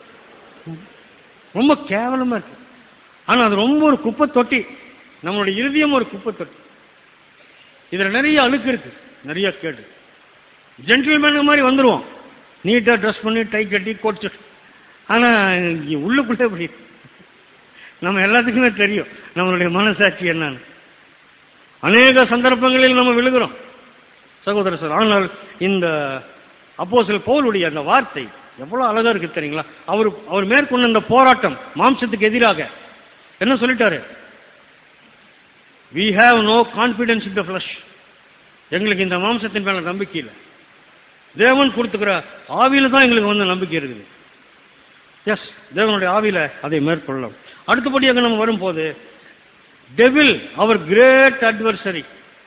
ரொம்ப கேவலமா இருக்கு ஆனா அது ரொம்ப ஒரு குப்பை தொட்டி நம்மளுடைய இருதயம் ஒரு குப்பை தொட்டி இதுல நிறைய அழுக்கு இருக்கு நிறைய கேடு ஜென்டில்மேன் மாதிரி வந்துருவோம் நீட்டா ட்ரெஸ் பண்ணி டை கட்டி கோட் ஆனா இங்க உள்ளுக்குள்ளே இப்படி நம்ம எல்லாத்துக்குமே தெரியும் நம்மளுடைய மனசாட்சி என்னன்னு அநேக சந்தர்ப்பங்களில் நம்ம விழுகிறோம் சகோதர சார் ஆனால் இந்த அப்போஸ்தலர் பவுலுடைய அந்த வார்த்தை எவ்வளவு அழகா இருக்கு தெரியுங்களா அவர் அவர் மேற்கொண்ட அந்த போராட்டம் மாம்சத்துக்கு எதிராக என்ன சொல்லிட்டாரு we have no confidence in the flesh எங்களுக்கு இந்த மாம்சத்தின் மேல நம்பிக்கை இல்லை தேவன் கொடுத்துக்கிற ஆவியில தான் எங்களுக்கு வந்து நம்பிக்கை இருக்குது எஸ் தேவனுடைய ஆவியில அதை மேற்கொள்ளலாம் அடுத்தபடியாக நம்ம வரும்போது டெவில் அவர் கிரேட் அட்வர்சரி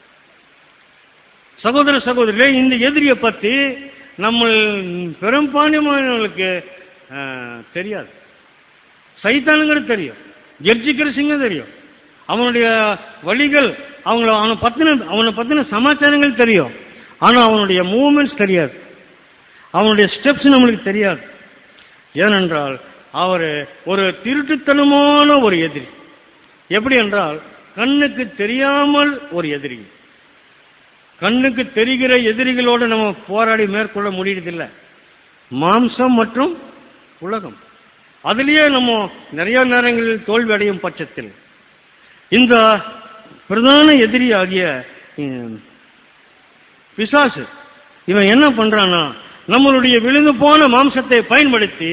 சகோதர சகோதரிகளே இந்த எதிரியை பத்தி நம்ம பெரும்பான்மையானவர்களுக்கு அஹ், தெரியாது சைத்தானுங்கிறது தெரியும் ஜெர்ஜிக்கிற சிங்கம் தெரியும் அவனுடைய வழிகள் அவங்கள அவனை பத்தின அவனை பத்தின சமாச்சாரங்கள் தெரியும் ஆனா அவனுடைய மூமெண்ட்ஸ் தெரியாது அவனுடைய ஸ்டெப்ஸ் நம்மளுக்கு தெரியாது ஏனென்றால் அவர் ஒரு திருட்டுத்தனமான ஒரு எதிரி எப்படி என்றால் கண்ணுக்கு தெரியாமல் ஒரு எதிரி கண்ணுக்கு தெரிகிற எதிரிகளோடு நம்ம போராடி மேற்கொள்ள முடியறதில்லை மாம்சம் மற்றும் உலகம் அதிலேயே நம்ம நிறைய நேரங்களில் தோல்வி அடையும் பட்சத்தில் இந்த பிரதான எதிரி ஆகிய உம், பிசாசு இவன் என்ன பண்றானா நம்மளுடைய விழுந்து போன மாம்சத்தை பயன்படுத்தி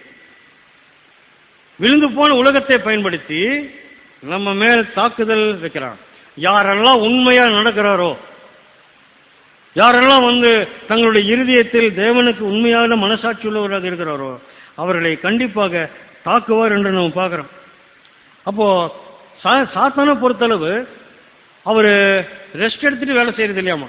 விழுந்து போன உலகத்தை பயன்படுத்தி நம்ம மேல் தாக்குதல் வைக்கிறான் யாரெல்லாம் உண்மையா நடக்கிறாரோ யாரெல்லாம் வந்து தங்களுடைய இருதயத்தில் தேவனுக்கு உண்மையான மனசாட்சி உள்ளவராக இருக்கிறாரோ அவர்களை கண்டிப்பாக தாக்குவார் என்று நம்ம பார்க்கிறோம் அப்போ சா- சாத்தானை பொறுத்தளவு அவர் ரெஸ்ட் எடுத்துட்டு வேலை செய்யறது இல்லையாமா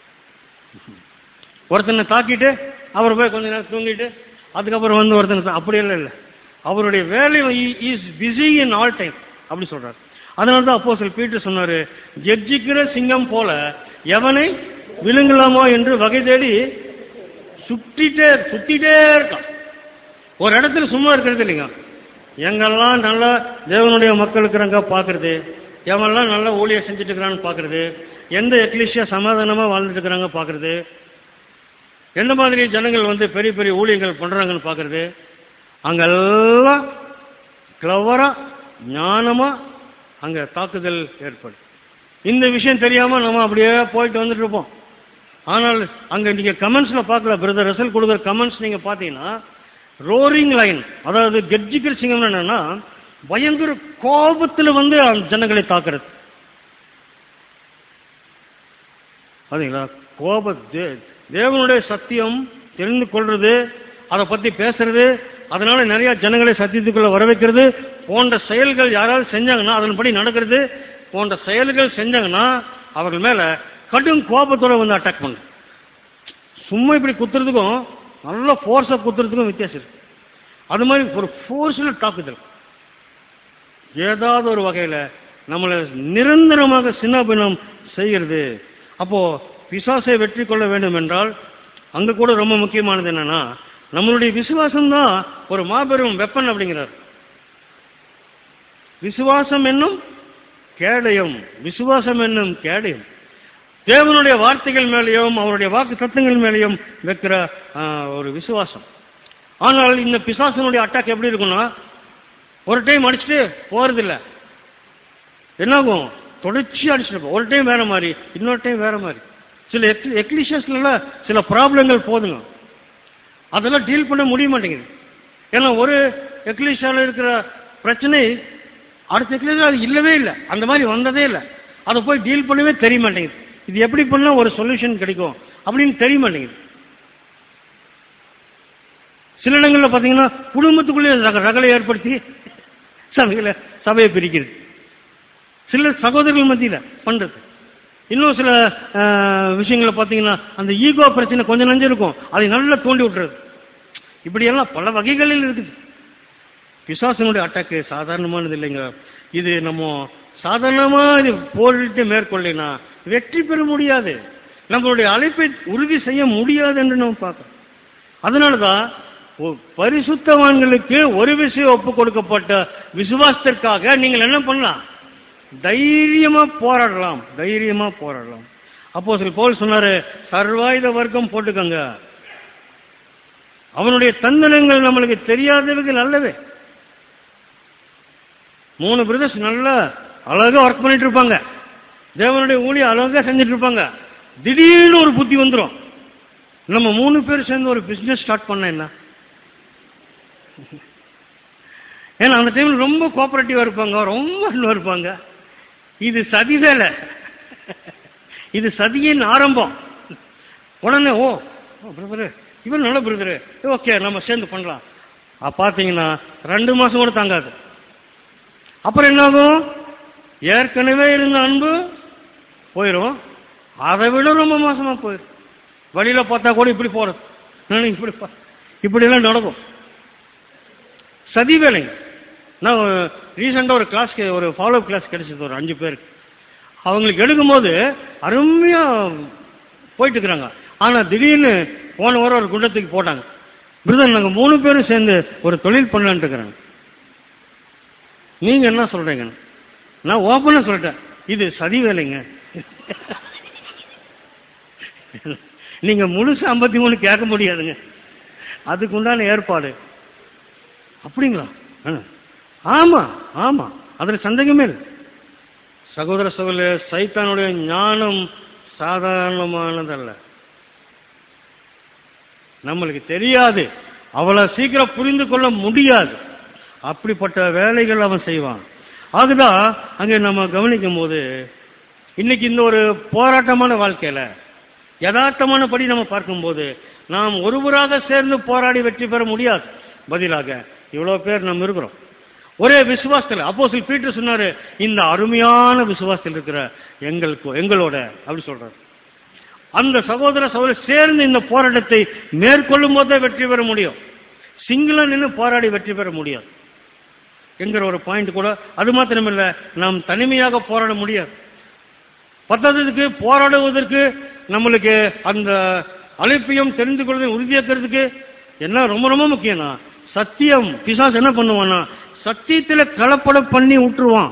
ஒருத்தனை தாக்கிட்டு அவர் போய் கொஞ்ச நேரம் தூங்கிட்டு அதுக்கப்புறம் வந்து ஒருத்தனை தா- அப்படி எல்லாம் இல்லை அவருடைய வேலை is busy in all time அப்படி சொல்றாரு அதனால தான் அப்போ சில பீட்டர் சொன்னாரு ஜெர்ஜிக்கிற சிங்கம் போல எவனை விழுங்கலாமோ என்று வகை தேடி சுற்றிட்டே சுத்திட்டே இருக்கான் ஒரு இடத்துல சும்மா இருக்கிறது இல்லைங்க எங்கெல்லாம் நல்லா தேவனுடைய மக்கள் இருக்கிறாங்க பார்க்கறது எவன்லாம் நல்ல ஊழியர் செஞ்சுட்டு இருக்கிறான்னு பார்க்கறது எந்த எக்லிஷியா சமாதானமா வாழ்ந்துட்டு இருக்கிறாங்க பார்க்கறது எந்த மாதிரி ஜனங்கள் வந்து பெரிய பெரிய ஊழியங்கள் பண்றாங்கன்னு பார்க்கறது அங்கெல்லாம் கிளவரா ஞானமா அங்க தாக்குதல் ஏற்படும் இந்த விஷயம் தெரியாம நம்ம அப்படியே போயிட்டு வந்துட்டு இருப்போம் ஆனால் அங்க நீங்க கமெண்ட்ஸ்ல பார்க்கல பிரதர் ரசல் கொடுக்குற கமெண்ட்ஸ் நீங்க பாத்தீங்கன்னா ரோரிங் லைன் அதாவது கெர்ஜிக்கிற சிங்கம் என்னன்னா பயங்கர கோபத்துல வந்து அந்த ஜனங்களை தாக்குறது பாத்தீங்களா கோப தே- தேவனுடைய சத்தியம் தெரிந்து கொள்றது அதை பத்தி பேசுறது அதனால நிறைய ஜனங்களை சத்தியத்துக்குள்ள வர வைக்கிறது போன்ற செயல்கள் யாராவது செஞ்சாங்கன்னா அதன்படி நடக்கிறது போன்ற செயல்கள் செஞ்சாங்கன்னா அவர்கள் மேல கடும் கோபத்தோட வந்து அட்டாக் பண்ணு சும்மா இப்படி குத்துறதுக்கும் நல்ல ஃபோர்ஸா குத்துறதுக்கும் வித்தியாசம் இருக்கு அது மாதிரி ஒரு ஃபோர்ஸில் தாக்குதல் ஏதாவது ஒரு வகையில நம்மளை நிரந்தரமாக சின்னாபின்னம் செய்கிறது அப்போ பிசாசை வெற்றி கொள்ள வேண்டும் என்றால் அங்க கூட ரொம்ப முக்கியமானது என்னன்னா நம்மளுடைய விசுவாசம் தான் ஒரு மாபெரும் வெப்பன் அப்படிங்கிறார் விசுவாசம் என்னும் கேடயம் விசுவாசம் என்னும் கேடயம் தேவனுடைய வார்த்தைகள் மேலேயும் அவருடைய வாக்கு தத்துவங்கள் மேலேயும் வைக்கிற ஆ, ஒரு விசுவாசம் ஆனால் இந்த பிசாசனுடைய அட்டாக் எப்படி இருக்கும்னா ஒரு டைம் அடிச்சுட்டு போறதில்ல என்னாகும் தொடர்ச்சி அடிச்சுட்டு இருப்போம். ஒரு டைம் வேற மாதிரி இன்னொரு டைம் வேற மாதிரி சில எக்லிஷியஸ்ல சில ப்ராப்ளங்கள் போதுங்க அதெல்லாம் டீல் பண்ண முடிய மாட்டேங்குது ஏன்னா ஒரு எக்லிஷியால இருக்கிற பிரச்சனை அடுத்த எக்லிஷியா அது இல்லவே இல்லை அந்த மாதிரி வந்ததே இல்லை அதை போய் டீல் பண்ணவே தெரிய மாட்டேங்குது இது எப்படி பண்ணா ஒரு சொல்யூஷன் கிடைக்கும் அப்படின்னு தெரிய மாட்டேங்குது சில இடங்கள்ல பாத்தீங்கன்னா குடும்பத்துக்குள்ளே ரக- ரகளை ஏற்படுத்தி சபையில சபையை பிரிக்கிறது சில சகோதரர்கள் மத்தியில பண்றது இன்னும் சில அஹ், விஷயங்களை பார்த்தீங்கன்னா அந்த ஈகோ பிரச்சனை கொஞ்சம் நஞ்சு இருக்கும் அதை நல்லா தூண்டி விட்டுறது இப்படியெல்லாம் பல வகைகளில் இருக்குது பிசாசனுடைய அட்டாக்கு சாதாரணமானது இல்லைங்க இது நம்ம சாதாரணமா இது போரிட்டு மேற்கொள்ளினா வெற்றி பெற முடியாது நம்மளுடைய அழைப்பை உறுதி செய்ய முடியாது என்று நம்ம பார்க்கிறோம் அதனாலதான் ஒ- பரிசுத்தவான்களுக்கு ஒரு விஷயம் ஒப்பு கொடுக்கப்பட்ட விசுவாசத்திற்காக நீங்கள் என்ன பண்ணலாம் தைரியமா போராடலாம் தைரியமா போராடலாம் அப்போ சில போல் சொன்னாரு சர்வாயுத வர்க்கம் போட்டுக்கங்க அவனுடைய தந்தனங்கள் நம்மளுக்கு தெரியாதவைகள் நல்லவே மூணு பிரதர்ஸ் நல்லா அழகா ஒர்க் பண்ணிட்டு இருப்பாங்க தேவனுடைய ஊழிய அழகா செஞ்சுட்டு இருப்பாங்க திடீர்னு ஒரு புத்தி வந்துடும் நம்ம மூணு பேர் சேர்ந்து ஒரு பிசினஸ் ஸ்டார்ட் பண்ண என்ன ஏன்னா அந்த டைம்ல ரொம்ப கோஆபரேட்டிவா இருப்பாங்க ரொம்ப அன்பா இருப்பாங்க இது சதி வேலை இது சதியின் ஆரம்பம் உடனே ஓ பிரதரு இவன் நல்ல பிரதரு ஓகே நம்ம சேர்ந்து பண்ணலாம் அப்ப பார்த்தீங்கன்னா ரெண்டு மாசம் கூட தாங்காது அப்புறம் என்னாகும் ஏற்கனவே இருந்த அன்பு போயிடும் அதை விட ரொம்ப மோசமா போயிடும் வழியில பார்த்தா கூட இப்படி போறது நான் இப்படி பா- இப்படியெல்லாம் நடக்கும் சதி வேலைங்க நான் ரீசெண்டாக ஒரு கிளாஸ்க்கு ஒரு ஃபாலோ கிளாஸ் கிடைச்சது ஒரு அஞ்சு பேருக்கு அவங்களுக்கு எடுக்கும்போது அருமையா போயிட்டு இருக்கிறாங்க ஆனா திடீர்னு போன வாரம் ஒரு குண்டத்துக்கு போட்டாங்க பிரதர் நாங்க மூணு பேரும் சேர்ந்து ஒரு தொழில் பண்ணலான்ட்டு இருக்கிறாங்க நீங்க என்ன சொல்றீங்க நான் ஓப்பனா சொல்லிட்டேன் இது சதி வேலைங்க நீங்க முழுசு ஐம்பத்தி மூணு கேட்க முடியாதுங்க அதுக்கு உண்டான ஏற்பாடு அப்படிங்களா ஆ. ஆமா ஆமா அதுல சந்தேகமே இல்லை சகோதர சகோதர சைத்தானுடைய ஞானம் சாதாரணமானதல்ல நம்மளுக்கு தெரியாது அவ்வளவு சீக்கிரம் புரிந்து கொள்ள முடியாது அப்படிப்பட்ட வேலைகள் அவன் செய்வான் ஆகுதான் அங்கே நம்ம கவனிக்கும் போது இன்னைக்கு இந்த ஒரு போராட்டமான வாழ்க்கையில யதார்த்தமான படி நம்ம பார்க்கும்போது நாம் ஒருவராக சேர்ந்து போராடி வெற்றி பெற முடியாது பதிலாக இவ்வளவு பேர் நம்ம இருக்கிறோம் ஒரே விசுவாசத்தில் அப்போ சில பீட்டர் சொன்னாரு இந்த அருமையான விசுவாசத்தில் இருக்கிற எங்களுக்கு எங்களோட அப்படி சொல்றாரு அந்த சகோதர சகோதரி சேர்ந்து இந்த போராட்டத்தை மேற்கொள்ளும் போதே வெற்றி பெற முடியும் சிங்கள நின்று போராடி வெற்றி பெற முடியாது என்கிற ஒரு பாயிண்ட் கூட அது மாத்திரமில்ல நாம் தனிமையாக போராட முடியாது பத்ததுக்கு போராடுவதற்கு நம்மளுக்கு அந்த அழைப்பையும் தெரிந்து கொள்வதை உறுதியாக்குறதுக்கு என்ன ரொம்ப ரொம்ப முக்கியம்னா சத்தியம் பிசாஸ் என்ன பண்ணுவான்னா சத்தியத்துல கலப்படம் பண்ணி விட்டுருவான்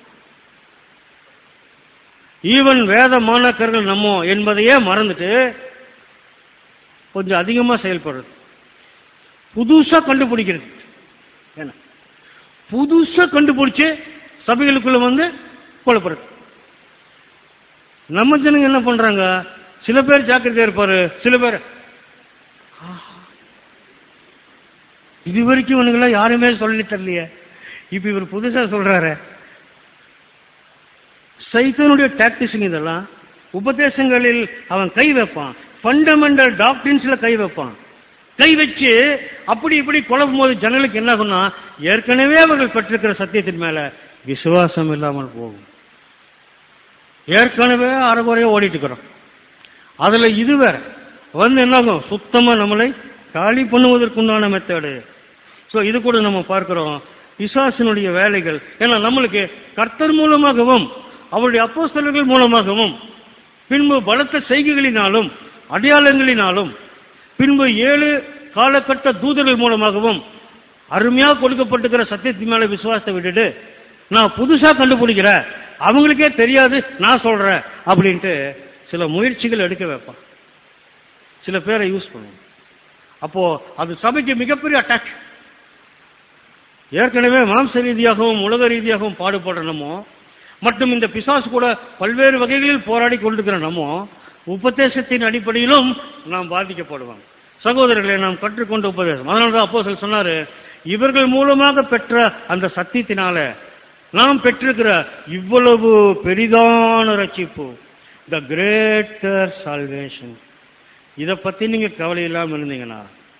ஈவன் வேத மாணாக்கர்கள் நம்ம என்பதையே மறந்துட்டு கொஞ்சம் அதிகமா செயல்படுறது புதுசா கண்டுபிடிக்கிறது என்ன புதுசா கண்டுபிடிச்சு சபைகளுக்குள்ள வந்து குழப்பறது நம்ம ஜனங்க என்ன பண்றாங்க சில பேர் ஜாக்கிரதையா இருப்பாரு சில பேர் ஆஹா, இது வரைக்கும் இவனுங்கெல்லாம் யாருமே சொல்லி தரலையே இப்ப இவர் புதுசா சொல்றாரு சைத்தனுடைய டாக்டிக்ஸுங்க இதெல்லாம் உபதேசங்களில் அவன் கை வைப்பான் ஃபண்டமெண்டல் டாக்டின்ஸ்ல கை வைப்பான் கை வச்சு அப்படி இப்படி குழப்பும் போது ஜனங்களுக்கு என்ன ஆகும்னா ஏற்கனவே அவர்கள் பெற்றிருக்கிற சத்தியத்தின் மேல விசுவாசம் இல்லாமல் போகும் ஏற்கனவே அரைகுறையா ஓடிட்டு இருக்கிறோம் அதுல இது வேற வந்து என்னாகும் சுத்தமா நம்மளை காலி பண்ணுவதற்குண்டான மெத்தடு சோ இது கூட நம்ம பார்க்கிறோம் பிசாசினுடைய வேலைகள் ஏன்னா நம்மளுக்கு கர்த்தர் மூலமாகவும் அவருடைய அப்போஸ்தலர்கள் மூலமாகவும் பின்பு பலத்த செய்கைகளினாலும் அடையாளங்களினாலும் பின்பு ஏழு காலகட்ட தூதர்கள் மூலமாகவும் அருமையா கொடுக்கப்பட்டிருக்கிற சத்தியத்தின் மேல விசுவாசத்தை விட்டுட்டு நான் புதுசா கண்டுபிடிக்கிறேன் அவங்களுக்கே தெரியாது நான் சொல்றேன் அப்படின்ட்டு சில முயற்சிகள் எடுக்க வைப்பான் சில பேரை யூஸ் பண்ணுவோம் அப்போ அது சபைக்கு மிகப்பெரிய அட்டாக் ஏற்கனவே மாம்ச ரீதியாகவும் உலக ரீதியாகவும் பாடுபடுற நம்மோ மற்றும் இந்த பிசாசு கூட பல்வேறு வகைகளில் போராடி கொண்டிருக்கிற நம்மோ உபதேசத்தின் அடிப்படையிலும் நாம் பாதிக்கப்படுவோம் சகோதரர்களை நாம் கற்றுக்கொண்ட உபதேசம் அதனால தான் அப்போ சொன்னாரு இவர்கள் மூலமாக பெற்ற அந்த சத்தியத்தினால நாம் பெற்றிருக்கிற இவ்வளவு பெரிதான ரட்சிப்பு த கிரேட்டர் சால்வேஷன் இதை பத்தி நீங்க கவலை இல்லாம இருந்தீங்கன்னா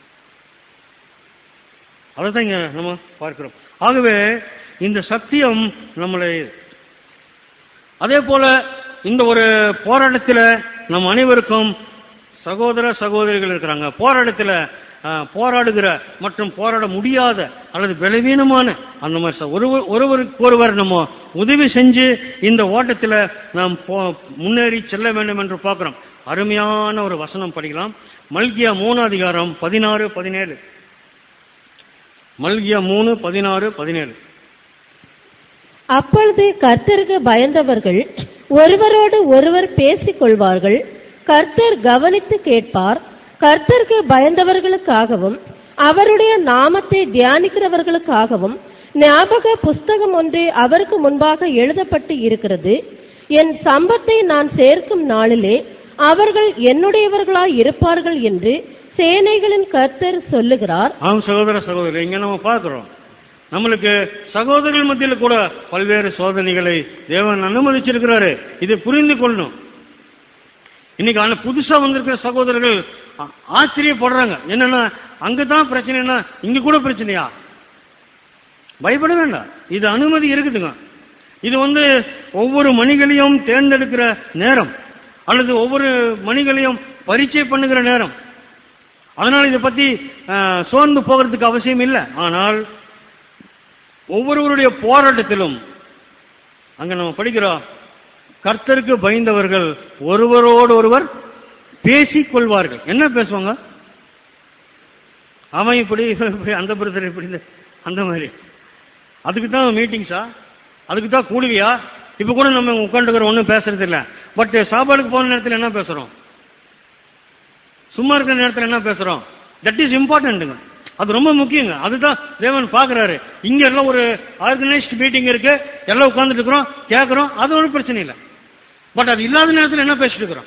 அதைதான் இங்க நம்ம பார்க்கிறோம் ஆகவே இந்த சத்தியம் நம்மளை அதே போல இந்த ஒரு போராட்டத்தில் நம் அனைவருக்கும் சகோதர சகோதரிகள் இருக்கிறாங்க போராட்டத்தில் அஹ், போராடுகிற மற்றும் போராட முடியாத அல்லது பலவீனமான அந்த மாதிரி ச- ஒருவர் ஒருவருக்கு ஒருவர் நம்ம உதவி செஞ்சு இந்த ஓட்டத்தில் நாம் போ- முன்னேறி செல்ல வேண்டும் என்று பார்க்கிறோம் அருமையான ஒரு வசனம் படிக்கலாம் மல்கியா மூணு அதிகாரம் பதினாறு பதினேழு மல்கியா மூணு பதினாறு பதினேழு அப்பொழுது கர்த்தருக்கு பயந்தவர்கள் ஒருவரோடு ஒருவர் பேசிக் கொள்வார்கள் கர்த்தர் கவனித்து கேட்பார் கர்த்தருக்கு பயந்தவர்களுக்காகவும் அவருடைய நாமத்தை தியானிக்கிறவர்களுக்காகவும் ஞாபக புஸ்தகம் ஒன்று அவருக்கு முன்பாக எழுதப்பட்டு இருக்கிறது என் சம்பத்தை நான் சேர்க்கும் நாளிலே அவர்கள் என்னுடையவர்களாய் இருப்பார்கள் என்று சேனைகளின் கர்த்தர் சொல்லுகிறார் ஆம் சகோதர சகோதரி இங்க நம்ம பார்க்கிறோம் நம்மளுக்கு சகோதரர்கள் மத்தியில் கூட பல்வேறு சோதனைகளை தேவன் அனுமதிச்சிருக்கிறாரு இதை புரிந்து கொள்ளணும் இன்னைக்கு ஆனா புதுசா வந்திருக்கிற சகோதரர்கள் ஆ- ஆச்சரியப்படுறாங்க என்னன்னா அங்கதான் பிரச்சனைனா இங்க கூட பிரச்சனையா பயப்பட வேண்டாம் இது அனுமதி இருக்குதுங்க இது வந்து ஒவ்வொரு மணிகளையும் தேர்ந்தெடுக்கிற நேரம் அல்லது ஒவ்வொரு மணிகளையும் பரீட்சை பண்ணுகிற நேரம் அதனால இதை பத்தி அஹ், சோர்ந்து போகிறதுக்கு அவசியம் இல்லை ஆனால் ஒவ்வொருவருடைய போராட்டத்திலும் அங்க நம்ம படிக்கிறோம் கர்த்தருக்கு பயந்தவர்கள் ஒருவரோடு ஒருவர் பேசிக் கொள்வார்கள் என்ன பேசுவாங்க அவன் இப்படி இவன் இப்படி அந்த பிரதர் இப்படி இந்த- அந்த மாதிரி அதுக்கு தான் மீட்டிங்ஸா அதுக்கு தான் கூடுவியா இப்போ கூட நம்ம உட்காந்துக்கிற ஒன்றும் பேசுறது இல்லை பட் சாப்பாடுக்கு போன நேரத்தில் என்ன பேசுறோம் சும்மா இருக்கிற நேரத்தில் என்ன பேசுறோம் தட் இஸ் இம்பார்ட்டன்ட்டுங்க அது ரொம்ப முக்கியங்க அதுதான் தேவன் பார்க்குறாரு இங்க எல்லாம் ஒரு ஆர்கனைஸ்ட் மீட்டிங் இருக்கு எல்லாம் உட்கார்ந்துட்டு இருக்கிறோம் கேட்குறோம் அது ஒரு பிரச்சனை இல்லை பட் அது இல்லாத நேரத்தில் என்ன பேசிட்டு இருக்கிறோம்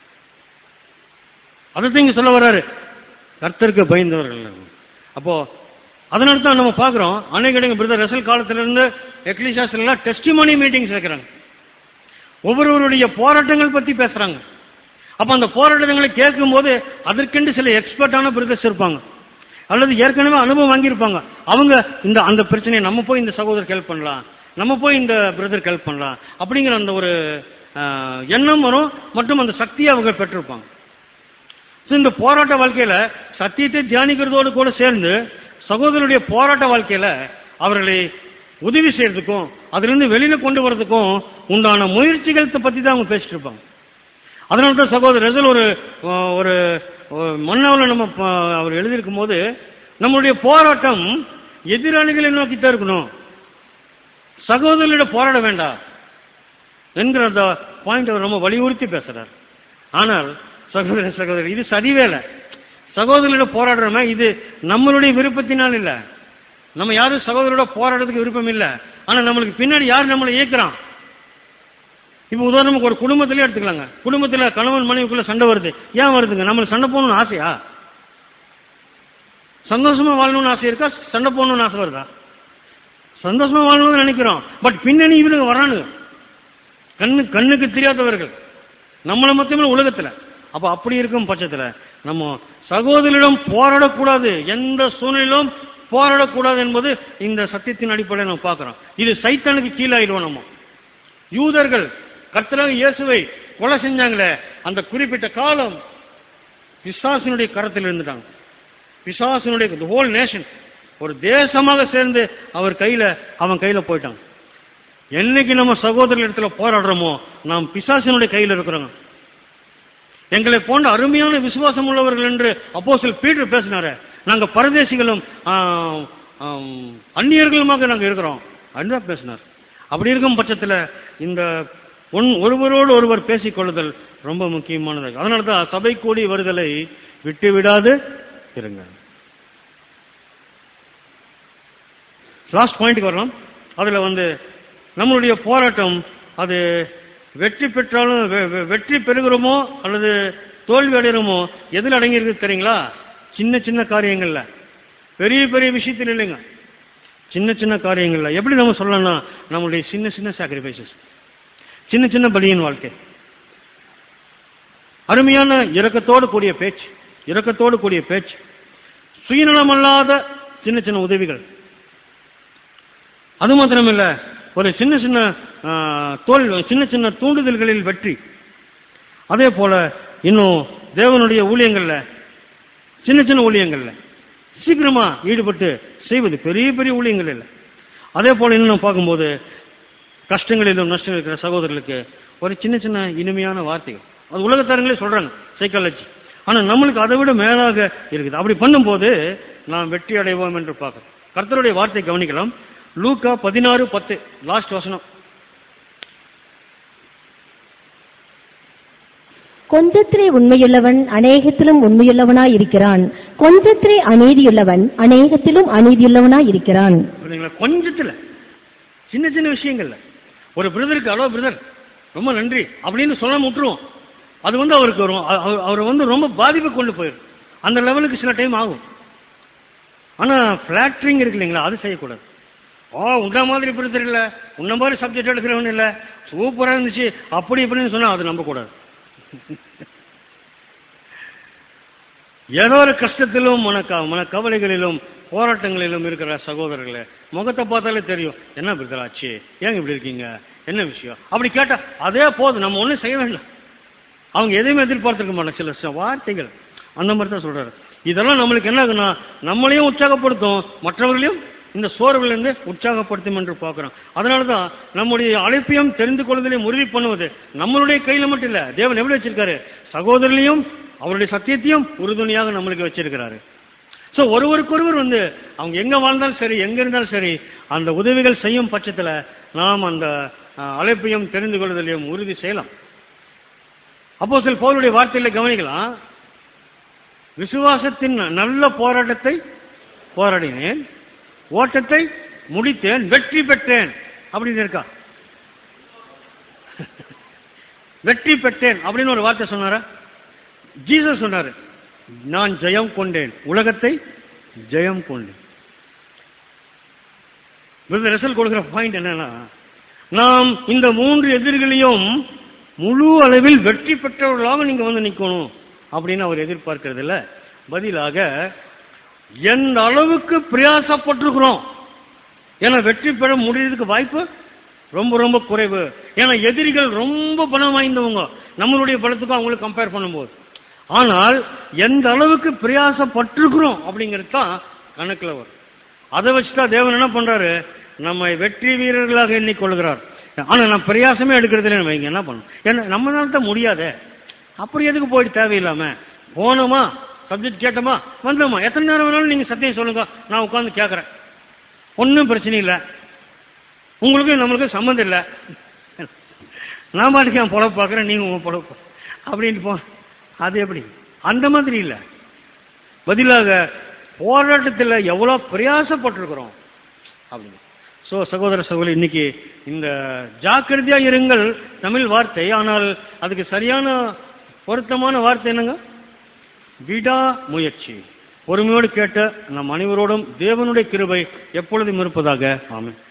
அதை இங்க சொல்ல வர்றாரு கர்த்தருக்கு பயந்தவர்கள் அப்போ அதனால தான் நம்ம பார்க்குறோம் அன்னைக்கு இடங்க பிரதர் ரசல் காலத்துல இருந்து எக்லிசாஸ்ல எல்லாம் டெஸ்டிமோனி மீட்டிங்ஸ் வைக்கிறாங்க ஒவ்வொருவருடைய போராட்டங்கள் பத்தி பேசுறாங்க அப்ப அந்த போராட்டங்களை கேட்கும்போது அதற்கென்று சில எக்ஸ்பர்ட்டான பிரதர்ஸ் இருப்பாங்க அல்லது ஏற்கனவே அனுபவம் வாங்கியிருப்பாங்க அவங்க இந்த அந்த பிரச்சனையை நம்ம போய் இந்த சகோதரருக்கு ஹெல்ப் பண்ணலாம் நம்ம போய் இந்த பிரதருக்கு ஹெல்ப் பண்ணலாம் அப்படிங்கிற அந்த ஒரு ஆஹ், எண்ணம் வரும் மற்றும் அந்த சக்தியை அவங்க பெற்றிருப்பாங்க So, இந்த போராட்ட வாழ்க்கையில சத்தியத்தை தியானிக்கிறதோடு கூட சேர்ந்து சகோதரருடைய போராட்ட வாழ்க்கையில அவர்களை உதவி செய்யறதுக்கும் அதிலிருந்து வெளியில கொண்டு வரதுக்கும் உண்டான முயற்சிகளை பத்தி தான் அவங்க பேசிட்டு இருப்பாங்க அதனால தான் சகோதரர் ரசல் ஒரு அஹ், ஒரு ஒரு மன்னாவில் நம்ம ப- அவர் எழுதியிருக்கும் போது நம்மளுடைய போராட்டம் எதிராளிகளை நோக்கி தான் இருக்கணும் சகோதரர்களிட போராட வேண்டாம் என்கிற அந்த பாயிண்ட் அவர் ரொம்ப வலியுறுத்தி பேசுறார் ஆனால் சகோதர சகோதரி இது சரிவேலை சகோதரர்களோட போராடுறோமே இது நம்மளுடைய விருப்பத்தினால் இல்ல நம்ம யாரும் சகோதரோட போராடுறதுக்கு விருப்பம் இல்ல ஆனா நம்மளுக்கு பின்னாடி யார் நம்மளை இயக்குறான் இப்போ உதாரணத்துக்கு ஒரு குடும்பத்திலே எடுத்துக்கலாங்க குடும்பத்துல கணவன் மனைவிக்குள்ள சண்டை வருது ஏன் வருதுங்க நம்மளுக்கு சண்டை போகணும்னு ஆசையா சந்தோஷமா வாழணும்னு ஆசை இருக்கா சண்டை போகணும்னு ஆசை வருதா சந்தோஷமா வாழணும்னு நினைக்கிறோம் பட் பின்னணி இவனுங்க வரானுங்க கண்ணு கண்ணுக்கு தெரியாதவர்கள் நம்மளை மொத்தமே உலகத்துல அப்ப அப்படி இருக்கும் பட்சத்துல நம்ம சகோதரிடம் போராடக்கூடாது எந்த சூழ்நிலையிலும் போராடக்கூடாது என்பது இந்த சத்தியத்தின் அடிப்படையில் நம்ம பார்க்கிறோம் இது சைத்தானுக்கு கீழாயிடுவோம் நம்ம யூதர்கள் கர்த்தராக இயேசுவை கொலை செஞ்சாங்களே அந்த குறிப்பிட்ட காலம் பிசாசினுடைய கரத்தில் இருந்துட்டாங்க பிசாசினுடைய ஹோல் நேஷன் ஒரு தேசமாக சேர்ந்து அவர் கையில அவன் கையில போயிட்டான் என்னைக்கு நம்ம சகோதரர் இடத்துல போராடுறோமோ நாம் பிசாசினுடைய கையில் இருக்கிறோங்க எங்களை போன்ற அருமையான விசுவாசம் உள்ளவர்கள் என்று அப்போஸ்தலர் பீட்டர் பேசினாரு நாங்க பரதேசிகளும் ஆ, ஆம், அந்நியர்களுமாக நாங்க இருக்கிறோம் அப்படின்னு பேசினார் அப்படி இருக்கும் பட்சத்துல இந்த ஒன் ஒருவரோடு ஒருவர் பேசிக்கொள்ளுதல் ரொம்ப முக்கியமானது அதனால தான் சபை கூடி வருதலை விட்டு விடாது இருங்க லாஸ்ட் பாயிண்ட்டுக்கு வரலாம் அதுல வந்து நம்மளுடைய போராட்டம் அது வெற்றி பெற்றாலும் வெ- வெ- வெற்றி பெறுகிறோமோ அல்லது தோல்வி அடைகிறோமோ எதில் அடங்கியிருக்கு தெரியுங்களா சின்ன சின்ன காரியங்கள்ல பெரிய பெரிய விஷயத்தில் இல்லைங்க சின்ன சின்ன காரியங்கள்ல எப்படி நம்ம சொல்லலாம்னா நம்மளுடைய சின்ன சின்ன சாக்ரிஃபைசஸ் சின்ன சின்ன பலியின் வாழ்க்கை அருமையான இரக்கத்தோடு கூடிய பேச்சு இரக்கத்தோடு கூடிய பேச்சு சுயநலமல்லாத சின்ன சின்ன உதவிகள் அது மாத்திரமில்ல ஒரு சின்ன சின்ன ஆ, தோல் சின்ன சின்ன தூண்டுதல்களில் வெற்றி அதே போல இன்னும் தேவனுடைய ஊழியங்கள்ல சின்ன சின்ன ஊழியங்கள்ல சீக்கிரமா ஈடுபட்டு செய்வது பெரிய பெரிய ஊழியங்கள் இல்லை அதே போல இன்னும் நம்ம பார்க்கும்போது கஷ்டங்களிலும் நஷ்டம் இருக்கிற சகோதரர்களுக்கு ஒரு சின்ன சின்ன இனிமையான வார்த்தைகள் அது உலகத்தாரங்களே சொல்றாங்க சைக்காலஜி ஆனா நம்மளுக்கு அதை விட மேலாக இருக்குது அப்படி பண்ணும்போது நாம் வெற்றி அடைவோம் என்று பார்க்கிறோம் கர்த்தருடைய வார்த்தை கவனிக்கலாம் லூக்கா பதினாறு பத்து லாஸ்ட் வசனம் கொஞ்சத்திலே உண்மையுள்ளவன் அநேகத்திலும் உண்மையுள்ளவனாய் இருக்கிறான் கொஞ்சத்திலே அநீதியுள்ளவன் அநேகத்திலும் அநீதியுள்ளவனாய் இருக்கிறான் புரியுதுங்களா கொஞ்சத்துல சின்ன சின்ன விஷயங்கள்ல ஒரு பிரதருக்கு அலோ பிரதர் ரொம்ப நன்றி அப்படின்னு சொல்லாம விட்டுருவோம் அது வந்து அவருக்கு வரும் அ- அவர் அவர் வந்து ரொம்ப பாதிப்பை கொண்டு போயிடும் அந்த லெவலுக்கு சில டைம் ஆகும் ஆனா ஃபிளாக்டரிங் இருக்கு இல்லைங்களா அது செய்யக்கூடாது ஓ உன்ன மாதிரி பிரதர் இல்ல உன்ன மாதிரி சப்ஜெக்ட் எடுக்கிறவன் இல்ல சூப்பரா இருந்துச்சு அப்படி இப்படின்னு சொன்னா அது நம்பக்கூடாது ஏதோ ஒரு கஷ்டத்திலும் மனக்க மனக்கவலைகளிலும் போராட்டங்களிலும் இருக்கிற சகோதரர்களே முகத்தை பார்த்தாலே தெரியும் என்ன பிரதராச்சு ஏங்க இப்படி இருக்கீங்க என்ன விஷயம் அப்படி கேட்டா அதே போதும் நம்ம ஒன்றும் செய்ய வேண்டாம் அவங்க எதையுமே எதிர்பார்த்துருக்க மாட்டாங்க சில சில வார்த்தைகள் அந்த மாதிரி தான் சொல்றாரு இதெல்லாம் நம்மளுக்கு என்ன ஆகுனா நம்மளையும் உற்சாகப்படுத்தும் மற்றவர்களையும் இந்த சோர்விலிருந்து உற்சாகப்படுத்தும் என்று பார்க்கிறோம் அதனால தான் நம்முடைய அழைப்பையும் தெரிந்து கொள்வதிலையும் உறுதி பண்ணுவது நம்மளுடைய கையில மட்டும் இல்ல தேவன் எப்படி வச்சிருக்காரு சகோதரர்களையும் அவருடைய சத்தியத்தையும் உறுதுணையாக நம்மளுக்கு வச்சிருக்கிறாரு ஸோ ஒருவருக்கொருவர் வந்து அவங்க எங்க வாழ்ந்தாலும் சரி எங்க இருந்தாலும் சரி அந்த உதவிகள் செய்யும் பட்சத்தில் நாம் அந்த அஹ், அழைப்பையும் தெரிந்து கொள்வதிலையும் உறுதி செய்யலாம் அப்போ சில பவுலுடைய வார்த்தையில கவனிக்கலாம் விசுவாசத்தின் நல்ல போராட்டத்தை போராடினேன் ஓட்டத்தை முடித்தேன் வெற்றி பெற்றேன் அப்படின்னு இருக்கா வெற்றி பெற்றேன் அப்படின்னு ஒரு வார்த்தை சொன்னாரா ஜீசஸ் சொன்னாரு நான் ஜெயம் கொண்டேன் உலகத்தை ஜெயம் கொண்டேன் ரிசல்ட் கொடுக்கிற பாயிண்ட் என்னன்னா நாம் இந்த மூன்று எதிரிகளையும் முழு அளவில் வெற்றி பெற்றவர்களாக நீங்க வந்து நிக்கணும் அப்படின்னு அவர் எதிர்பார்க்கிறது இல்ல பதிலாக எந்த அளவுக்கு பிரயாசப்பட்டிருக்கிறோம் ஏன்னா வெற்றி பெற முடியறதுக்கு வாய்ப்பு ரொம்ப ரொம்ப குறைவு ஏன்னா எதிரிகள் ரொம்ப பலம் வாய்ந்தவங்க நம்மளுடைய பலத்துக்கும் அவங்களுக்கு கம்பேர் பண்ணும்போது ஆனால் எந்த அளவுக்கு பிரயாசப்பட்டிருக்கிறோம் அப்படிங்கிறது தான் கணக்கில் வரும் அதை வச்சுதான் தேவன் என்ன பண்றாரு நம்மை வெற்றி வீரர்களாக எண்ணிக்கொள்கிறார் ஆனா நான் பிரயாசமே எடுக்கிறதுல வைங்க என்ன பண்ணணும் ஏன்னா நம்மளால தான் முடியாதே அப்புறம் எதுக்கு போயிட்டு தேவையில்லாம போனோமா சப்ஜெக்ட் கேட்டோமா வந்தோமா எத்தனை நேரம் வேணாலும் நீங்க சத்தியம் சொல்லுங்க நான் உட்கார்ந்து கேட்கறேன் ஒன்றும் பிரச்சனை இல்லை உங்களுக்கும் நம்மளுக்கும் சம்மந்தம் இல்லை நான் பாட்டுக்கு என் பொழப்பு பார்க்குறேன் நீங்கள் உங்கள் பொழப்பு அப்படின்ட்டு போ அது எப்படி அந்த மாதிரி இல்லை பதிலாக போராட்டத்தில் எவ்வளோ பிரயாசப்பட்டிருக்கிறோம் அப்படின்னு ஸோ சகோதர சகோதரி இன்னைக்கு இந்த ஜாக்கிரதையா இருங்கள் தமிழ் வார்த்தை ஆனால் அதுக்கு சரியான பொருத்தமான வார்த்தை என்னங்க விடா முயற்சி பொறுமையோடு கேட்ட நம் அனைவரோடும் தேவனுடைய கிருபை எப்பொழுதும் இருப்பதாக ஆமென்